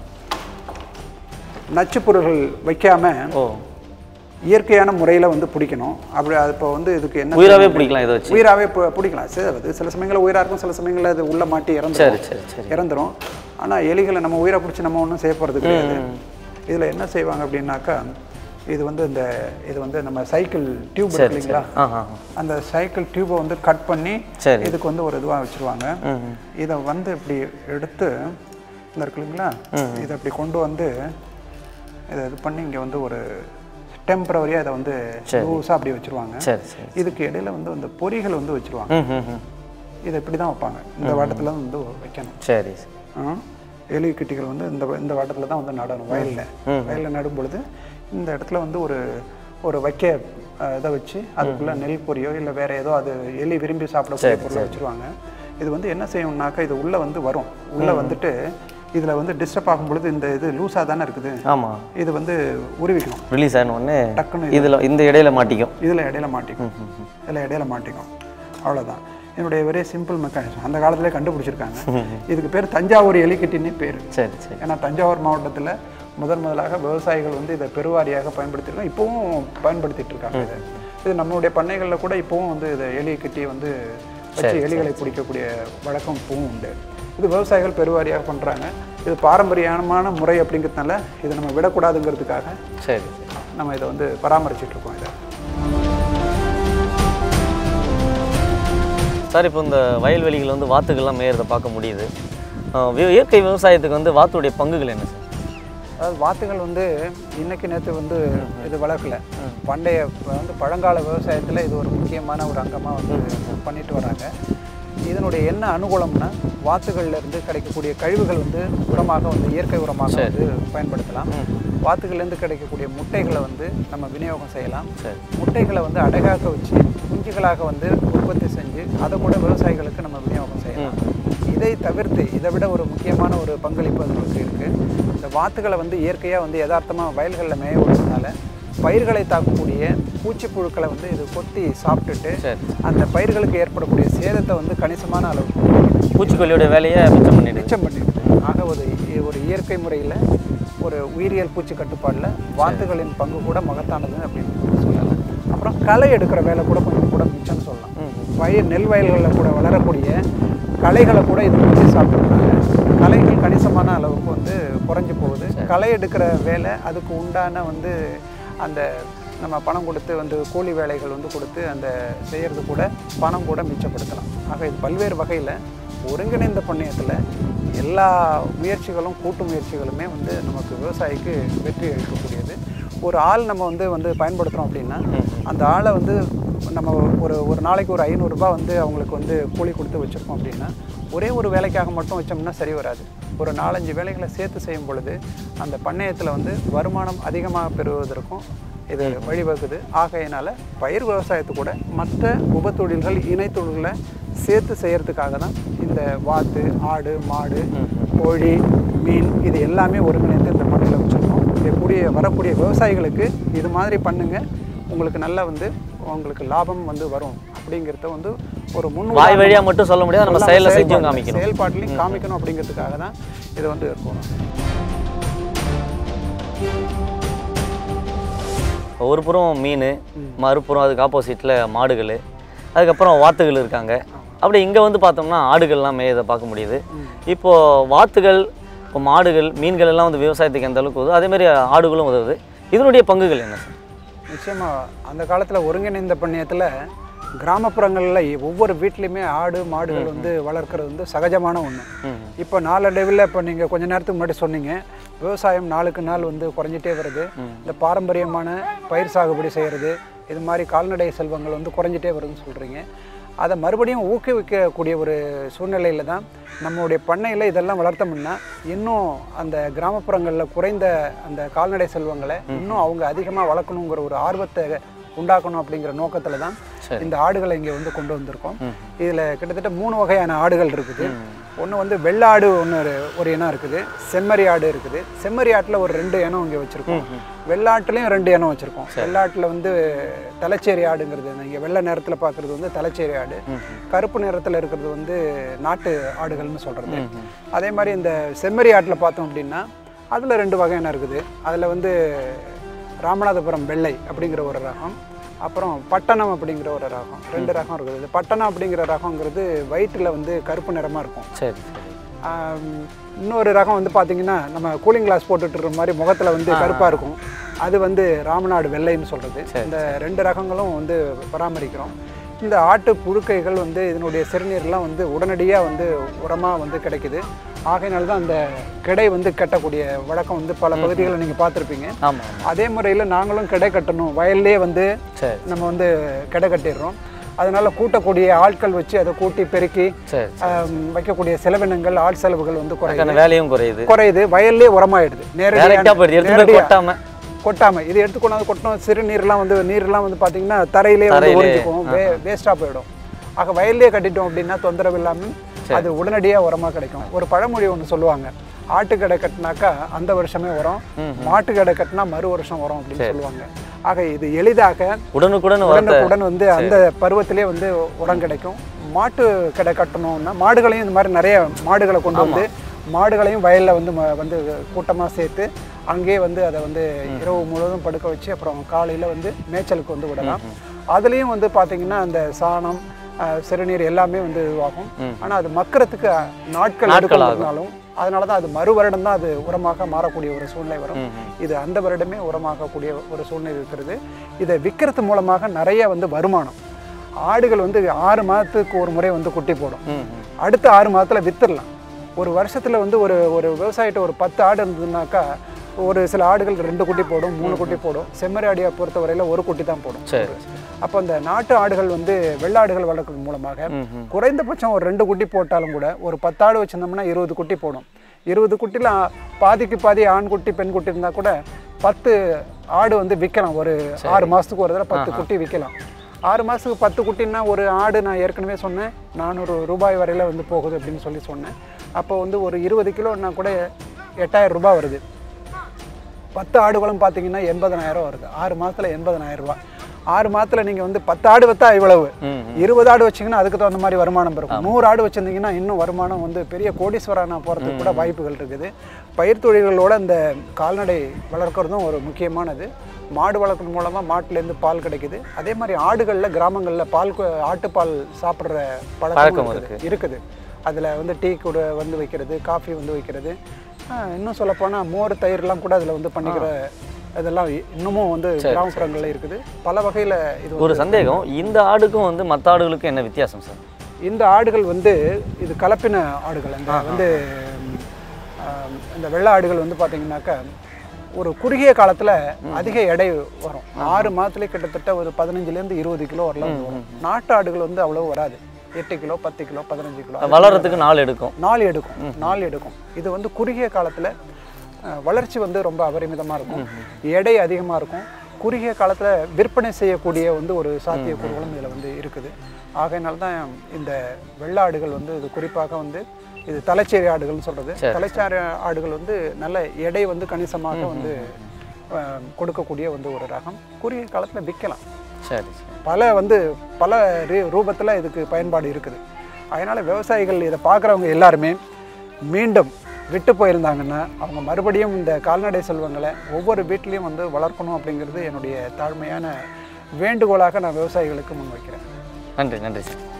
நச்சுப் பொருள்கள் வைக்காம ஓ இயற்கையான முறையில் வந்து பிடிக்கணும் அப்படி அது இப்போ வந்து இதுக்கு என்ன உயிராவே பிடிக்கலாம் இதை வச்சு உயிராகவே பிடிக்கலாம் சரி அது சில சமயங்களில் உயிராக இருக்கும் சில சமயங்களில் அது உள்ள மாட்டி சரி இறந்துரும் சரி சரி இறந்துரும் ஆனால் எலிகளை நம்ம உயிரை பிடிச்சி நம்ம ஒன்றும் செய்ய போகிறது கிடையாது இதில் என்ன செய்வாங்க அப்படின்னாக்கா இது வந்து இந்த இது வந்து நம்ம சைக்கிள் டியூப் இருக்கு இல்லைங்களா ஆ ஆ அந்த சைக்கிள் டியூப்பை வந்து கட் பண்ணி சரி இதுக்கு வந்து ஒரு இதுவாக வச்சுருவாங்க ம் ம். இதை வந்து இப்படி எடுத்து இந்த இருக்கு இல்லைங்களா இதை இப்படி கொண்டு வந்து இதை இது பண்ணி இங்கே வந்து ஒரு டெம்பரவரியாக இதை வந்து லூஸாக அப்படி வச்சுருவாங்க சரி சரி இதுக்கு இடையில வந்து அந்த பொறிகள் வந்து வச்சுருவாங்க ம் ம் ம் இதை இப்படி தான் வைப்பாங்க இந்த வட்டத்தில் வந்து வைக்கணும் சரி ஆ, எலி கிட்டிகள் வந்து இந்த இந்த வட்டத்தில் தான் வந்து நடணும் வயலில் வயலில் நடும் பொழுது இந்த இடத்துல வந்து ஒரு ஒரு வைக்க அஹ், இதை வச்சு அதுக்குள்ளே நெல் பொரியோ இல்லை வேற ஏதோ அது எலி விரும்பி சாப்பிடக்கூடிய பொருளை வச்சுருவாங்க இது வந்து என்ன செய்யும்னாக்கா இது உள்ளே வந்து வரும் உள்ளே வந்துட்டு இதில் வந்து டிஸ்டர்ப் ஆகும் பொழுது இந்த இது லூஸாக தானே இருக்குது ஆமாம் இது வந்து உருவிக்கும் ரிலீஸ் ஆன உடனே டக்குன்னு இதில் இந்த இடையில மாட்டிக்கும் இதில் இடையில மாட்டிக்கும் இதில் இடையில மாட்டிக்கும் அவ்வளோதான் என்னுடைய வெரி சிம்பிள் மெக்கானிசம் அந்த காலத்திலே கண்டுபிடிச்சிருக்காங்க இதுக்கு பேர் தஞ்சாவூர் எலிக்கட்டின்னு பேர் சரி சரி ஏன்னா தஞ்சாவூர் மாவட்டத்தில் முதன் முதலாக விவசாயிகள் வந்து இதை பெருவாரியாக பயன்படுத்திருக்காங்க இப்போவும் பயன்படுத்திட்டு இருக்காங்க இதை இது நம்மளுடைய பண்ணைகளில் கூட இப்போவும் வந்து இதை எலி கட்டி வந்து வச்சு எலிகளை பிடிக்கக்கூடிய வழக்கம் இப்போவும் உண்டு இது விவசாயிகள் பெருவாரியாக பண்ணுறாங்க இது பாரம்பரியமான முறை அப்படிங்கிறதுனால இதை நம்ம விடக்கூடாதுங்கிறதுக்காக சரி நம்ம இதை வந்து பராமரிச்சுட்டு இருக்கோம் இதை சார் இப்போ இந்த வயல்வெளிகள் வந்து வாத்துக்கள்லாம் மேயறதை பார்க்க முடியுது அஹ் வி- இயற்கை விவசாயத்துக்கு வந்து வாத்துடைய பங்குகள் என்ன சார் அதாவது வாத்துகள் வந்து இன்னைக்கு நேற்று வந்து இது வளர்க்கல பண்டைய வந்து பழங்கால விவசாயத்தில் இது ஒரு முக்கியமான ஒரு அங்கமாக வந்து பண்ணிட்டு வராங்க இதனுடைய என்ன அனுகூலம்னா வாத்துகள்ல இருந்து கிடைக்கக்கூடிய கழிவுகள் வந்து உரமாக வந்து இயற்கை உரமாக வந்து பயன்படுத்தலாம் வாத்துகள்லேருந்து கிடைக்கக்கூடிய முட்டைகளை வந்து நம்ம விநியோகம் செய்யலாம் சரி முட்டைகளை வந்து அடகாக்க வச்சு குஞ்சுகளாக வந்து உற்பத்தி செஞ்சு அதை கூட விவசாயிகளுக்கு நம்ம விநியோகம் செய்யலாம் இதை தவிர்த்து இதை விட ஒரு முக்கியமான ஒரு பங்களிப்பு அதுக்கு இருக்குது இந்த வாத்துகளை வந்து இயற்கையாக வந்து யதார்த்தமாக வயல்களில் மேய விடுறதுனால பயிர்களை தாக்கக்கூடிய பூச்சிப்புழுக்களை வந்து இது கொத்தி சாப்பிட்டுட்டு சரி அந்த பயிர்களுக்கு ஏற்படக்கூடிய சேதத்தை வந்து கணிசமான அளவு பூச்சிக்கொல்லியோட வேலையை மிச்சம் பண்ணிடுது மிச்சம் பண்ணிடுது ஆக ஒரு ஒரு இயற்கை முறையில் ஒரு உயிரியல் பூச்சி கட்டுப்பாடில் வாத்துகளின் பங்கு கூட மகத்தானது அப்படின்னு சொல்லலாம் அப்புறம் களை எடுக்கிற வேலை கூட கொஞ்சம் கூட மிச்சம்னு சொல்லலாம் பயிர் நெல் வயல்களில் கூட வளரக்கூடிய களைகளை கூட இது வச்சு சாப்பிட்றாங்க களைகள் கணிசமான அளவுக்கு வந்து குறைஞ்சு போகுது களை எடுக்கிற வேலை அதுக்கு உண்டான வந்து அந்த நம்ம பணம் கொடுத்து வந்து கூலி வேலைகள் வந்து கொடுத்து அந்த செய்கிறது கூட பணம் கூட மிச்சப்படுத்தலாம் ஆக இது பல்வேறு வகையில் ஒருங்கிணைந்த பண்ணையத்தில் எல்லா முயற்சிகளும் கூட்டு முயற்சிகளுமே வந்து நமக்கு விவசாயிக்கு வெற்றி அளிக்கக்கூடியது ஒரு ஆள் நம்ம வந்து வந்து பயன்படுத்துகிறோம் அப்படின்னா அந்த ஆளை வந்து நம்ம ஒரு ஒரு நாளைக்கு ஒரு ஐநூறுரூபா வந்து அவங்களுக்கு வந்து கூலி கொடுத்து வச்சுருக்கோம் அப்படின்னா ஒரே ஒரு வேலைக்காக மட்டும் வச்சோம்னா சரி வராது ஒரு நாலஞ்சு வேலைகளை சேர்த்து செய்யும் பொழுது அந்த பண்ணையத்தில் வந்து வருமானம் அதிகமாக பெறுவதற்கும் இது வழிவகுக்குது ஆகையினால பயிர் விவசாயத்து கூட மற்ற உபத்தொழில்கள் இணைத்தொழில்களை சேர்த்து செய்யறதுக்காக தான் இந்த வாத்து ஆடு மாடு கோழி மீன் இது எல்லாமே ஒருங்கிணைந்து இந்த பண்ணையில் வச்சுருக்கோம் கூடிய வரக்கூடிய விவசாயிகளுக்கு இது மாதிரி பண்ணுங்க உங்களுக்கு நல்லா வந்து உங்களுக்கு லாபம் வந்து வரும் அப்படிங்கிறத வந்து ஒரு முன் வாய் வழியா மட்டும் சொல்ல முடியாது நம்ம சொல்லாம செயலில் செஞ்சும் செயல்பாடு- காமிக்கணும் செயல்பாட்டிலையும் காமிக்கணும் அப்படிங்கிறதுக்காக தான் இது வந்து இருக்கும் ஒரு புறம் மீன் மறுபுறம் அதுக்கு ஆப்போசிட்டில் மாடுகள் அதுக்கப்புறம் வாத்துகள் இருக்காங்க அப்படி இங்கே வந்து பார்த்தோம்னா ஆடுகள்லாம் மேயதை பார்க்க முடியுது இப்போது வாத்துகள் இப்போ மாடுகள் மீன்கள் எல்லாம் வந்து விவசாயத்துக்கு எந்த அளவுக்கு உதவுது அதே மாதிரி ஆடுகளும் உதவுது இதனுடைய பங்குகள் என்ன சார் நிச்சயமா அந்த காலத்தில் ஒருங்கிணைந்த பண்ணையத்தில் கிராமப்புறங்களில் ஒவ்வொரு வீட்லேயுமே ஆடு மாடுகள் வந்து வளர்க்குறது வந்து சகஜமான ஒன்று ம். இப்போ நாளடைவில் இப்போ நீங்கள் கொஞ்ச நேரத்துக்கு முன்னாடி சொன்னீங்க விவசாயம் நாளுக்கு நாள் வந்து குறைஞ்சிட்டே வருது இந்த பாரம்பரியமான பயிர் சாகுபடி செய்கிறது இது மாதிரி கால்நடை செல்வங்கள் வந்து குறைஞ்சிட்டே வருதுன்னு சொல்கிறீங்க அதை மறுபடியும் ஊக்குவிக்கக்கூடிய ஒரு சூழ்நிலையில் தான் நம்மளுடைய பண்ணையில் இதெல்லாம் வளர்த்தோம்னா இன்னும் அந்த கிராமப்புறங்களில் குறைந்த அந்த கால்நடை செல்வங்களை இன்னும் அவங்க அதிகமாக வளர்க்கணுங்கிற ஒரு ஆர்வத்தை உண்டாக்கணும் அப்படிங்கிற நோக்கத்தில் தான் சரி. இந்த ஆடுகளை இங்கே வந்து கொண்டு வந்திருக்கோம் இதில் கிட்டத்தட்ட மூணு வகையான ஆடுகள் இருக்குது ஒன்று வந்து வெள்ளாடு ஒன்று ஒரு இனம் இருக்குது செம்மறி ஆடு இருக்குது செம்மறி ஆட்டில் ஒரு ரெண்டு இனம் இங்கே வச்சுருக்கோம் வெள்ளாட்டுலேயும் ரெண்டு இனம் வச்சுருக்கோம் வெள்ளாட்டில் வந்து தலைச்சேரி ஆடுங்கிறது இங்கே வெள்ளை நேரத்தில் பார்க்குறது வந்து தலைச்சேரி ஆடு கருப்பு நிறத்தில் இருக்கிறது வந்து நாட்டு ஆடுகள்னு சொல்கிறது அதே மாதிரி இந்த செம்மறி ஆட்டில் பார்த்தோம் அப்படின்னா அதில் ரெண்டு வகையான இருக்குது அதில் வந்து ராமநாதபுரம் வெள்ளை அப்படிங்கிற ஒரு ரகம் அப்புறம் பட்டணம் அப்படிங்கிற ஒரு ரகம் ரெண்டு ரகம் இருக்குது இது பட்டணம் அப்படிங்கிற ரகங்கிறது வயிற்றில் வந்து கருப்பு நிறமாக இருக்கும் சரி சரி ஆம், இன்னொரு ரகம் வந்து பார்த்தீங்கன்னா நம்ம கூலிங் கிளாஸ் போட்டுட்டு இருக்கிற மாதிரி முகத்தில் வந்து கருப்பாக இருக்கும் அது வந்து ராமநாடு வெள்ளைன்னு சொல்கிறது இந்த ரெண்டு ரகங்களும் வந்து பராமரிக்கிறோம் இந்த ஆட்டு புழுக்கைகள் வந்து இதனுடைய சிறுநீர்லாம் வந்து உடனடியாக வந்து உரமாக வந்து கிடைக்குது ஆகையினால தான் அந்த கிடை வந்து கட்டக்கூடிய வழக்கம் வந்து பல பகுதிகளில் நீங்கள் பார்த்துருப்பீங்க ஆமாம் அதே முறையில் நாங்களும் கிடை கட்டணும் வயல்லே வந்து சரி நம்ம வந்து கிடை கட்டிடுறோம் அதனால கூட்டக்கூடிய ஆட்கள் வச்சு அதை கூட்டி பெருக்கி சரி ஆம், வைக்கக்கூடிய செலவினங்கள் ஆள் செலவுகள் வந்து குறையுது அதுக்கான வேலையும் குறையுது குறையுது வயல்லே உரமாயிடுது டேரெக்டாக போயிடுது எடுத்து போய் நேரடியா கொட்டாம கொட்டாமல் இது எடுத்து கொண்டாந்து கொட்டணும் சிறுநீர்லாம் வந்து நீர்லாம் வந்து பார்த்தீங்கன்னா தரையிலே வந்து தரையிலே, உறிஞ்சிக்கும் வே வேஸ்ட்டாக போயிடும் ஆக வயல்லே கட்டிட்டோம் அப்படின்னா தொந்தரவு இல்லாமல் அது உடனடியாக உரமாக கிடைக்கும் ஒரு பழமொழி ஒன்று சொல்லுவாங்க ஆட்டுக்கடை கட்டினாக்கா அந்த வருஷமே வரும் மாட்டுக்கடை கட்டினா மறு வருஷம் வரும் அப்படின்னு சொல்லுவாங்க ஆக இது எளிதாக உடனுக்குடன் வரத்தை உடனுக்குடன் வந்து அந்த பருவத்திலே வந்து உரம் கிடைக்கும் மாட்டு கடை கட்டணும்னா மாடுகளையும் இந்த மாதிரி நிறைய மாடுகளை கொண்டு வந்து மாடுகளையும் வயலில் வந்து ம- வந்து கூட்டமாக சேர்த்து அங்கேயே வந்து அதை வந்து இரவு முழுவதும் படுக்க வச்சு அப்புறம் காலையில் வந்து மேய்ச்சலுக்கு வந்து விடலாம் அதுலேயும் வந்து பார்த்தீங்கன்னா அந்த சாணம் அஹ், சிறுநீர் எல்லாமே வந்து இதுவாகும் ஆனால் அது மக்கறதுக்கு நாட்கள் நாட்கள் ஆகும். எடுக்கிறதுனாலும் அதனால தான் அது மறு வருடம் தான் அது உரமாக மாறக்கூடிய ஒரு சூழ்நிலை வரும் ம், ம். இது அந்த வருடமே உரமாகக்கூடிய ஒரு சூழ்நிலை இருக்கிறது இதை விற்கிறது மூலமாக நிறைய வந்து வருமானம் ஆடுகள் வந்து ஆறு மாதத்துக்கு ஒரு முறை வந்து குட்டி போடும் ம், ம். அடுத்த ஆறு மாதத்தில் வித்துடலாம் ஒரு வருஷத்தில் வந்து ஒரு ஒரு விவசாயிட்ட ஒரு பத்து ஆடு இருந்ததுனாக்கா ஒரு சில ஆடுகள் ரெண்டு குட்டி போடும் மூணு குட்டி போடும் செம்மறி ஆடியை பொறுத்த வரையில் ஒரு குட்டி தான் போடும் சரி அப்போ அந்த நாட்டு ஆடுகள் வந்து வெள்ளாடுகள் வளர்க்கறது மூலமாக ம், ம். குறைந்தபட்சம் ஒரு ரெண்டு குட்டி போட்டாலும் கூட ஒரு பத்து ஆடு வச்சிருந்தோம்னா இருபது குட்டி போடும் இருபது குட்டியில் பாதிக்கு பாதி ஆண் குட்டி பெண் குட்டி இருந்தால் கூட பத்து ஆடு வந்து விற்கலாம் ஒரு ஆறு மாதத்துக்கு ஒரு தடவை பத்து குட்டி விற்கலாம் ஆறு மாதத்துக்கு பத்து குட்டின்னா ஒரு ஆடு நான் ஏற்கனவே சொன்னேன் நானூறு ரூபாய் வரையில் வந்து போகுது அப்படின்னு சொல்லி சொன்னேன் அப்போ வந்து ஒரு இருபது கிலோன்னா கூட எட்டாயிரம் ரூபாய் வருது பத்து ஆடுகளும் பார்த்தீங்கன்னா எண்பதனாயிரம் வருது ஆறு மாதத்தில் எண்பதனாயிரம் ரூபாய் ஆறு மாதத்தில் நீங்கள் வந்து பத்து ஆடு வைத்தா இவ்வளவு ம், ம். இருபது ஆடு வச்சிங்கன்னா அதுக்கு தகுந்த மாதிரி வருமானம் இருக்கும் நூறு ஆடு வச்சிருந்தீங்கன்னா இன்னும் வருமானம் வந்து பெரிய கோடீஸ்வரனா போகிறதுக்கு கூட வாய்ப்புகள் இருக்குது பயிர் தொழில்களோட இந்த கால்நடை வளர்க்குறதும் ஒரு முக்கியமானது மாடு வளர்க்கறது மூலமாக மாட்டுலேருந்து பால் கிடைக்குது அதே மாதிரி ஆடுகளில் கிராமங்களில் பால் கு- ஆட்டுப்பால் சாப்பிட்ற பழக்கம் பழக்கம் இருக்குது இருக்குது அதில் வந்து டீ கூட வந்து வைக்கிறது காஃபி வந்து வைக்கிறது ஆஹ் இன்னும் சொல்லப்போனால் மோர் தயிர்லாம் கூட அதில் வந்து பண்ணிக்கிற இதெல்லாம் இ- இன்னமும் வந்து கிராமப்புறங்களில் இருக்குது பல வகையில் இது ஒரு சந்தேகம் இந்த ஆடுக்கும் வந்து மற்ற ஆடுகளுக்கும் என்ன வித்தியாசம் சார் இந்த ஆடுகள் வந்து இது கலப்பின ஆடுகள் அந்த வந்து ஆம், இந்த வெள்ளை ஆடுகள் வந்து பார்த்தீங்கன்னாக்கா ஒரு குறுகிய காலத்தில் அதிக எடை வரும் ஆறு மாதத்துலேயே கிட்டத்தட்ட ஒரு பதினஞ்சுலேருந்து இருபது கிலோ வரலாம் வந்து வரும் நாட்டு ஆடுகள் வந்து அவ்வளோ வராது எட்டு கிலோ பத்து கிலோ பதினஞ்சு கிலோ வளர்றதுக்கு நாள் எடுக்கும் நாள் எடுக்கும் நாள் எடுக்கும் இது வந்து குறுகிய காலத்தில் வளர்ச்சி வந்து ரொம்ப அபரிமிதமாக இருக்கும் எடை அதிகமாக இருக்கும் குறுகிய காலத்தில் விற்பனை செய்யக்கூடிய வந்து ஒரு சாத்தியக்கூறுகளும் இதில் வந்து இருக்குது ஆகையினால தான் இந்த வெள்ளாடுகள் வந்து இது குறிப்பாக வந்து இது தலைச்சேரி ஆடுகள்னு சொல்கிறது தலைச்சாரி ஆடுகள் வந்து நல்ல எடை வந்து கணிசமாக வந்து அஹ், கொடுக்கக்கூடிய வந்து ஒரு ரகம் குறுகிய காலத்தில் விற்கலாம் சரி சரி பல வந்து பல ரூபத்தில் இதுக்கு பயன்பாடு இருக்குது அதனால் விவசாயிகள் இதை பார்க்குறவங்க எல்லாருமே மீண்டும் விட்டு போயிருந்தாங்கன்னா அவங்க மறுபடியும் இந்த கால்நடை செல்வங்களை ஒவ்வொரு வீட்லேயும் வந்து வளர்க்கணும் அப்படிங்கிறது என்னுடைய தாழ்மையான வேண்டுகோளாக நான் விவசாயிகளுக்கு முன்வைக்கிறேன் நன்றி நன்றி சார்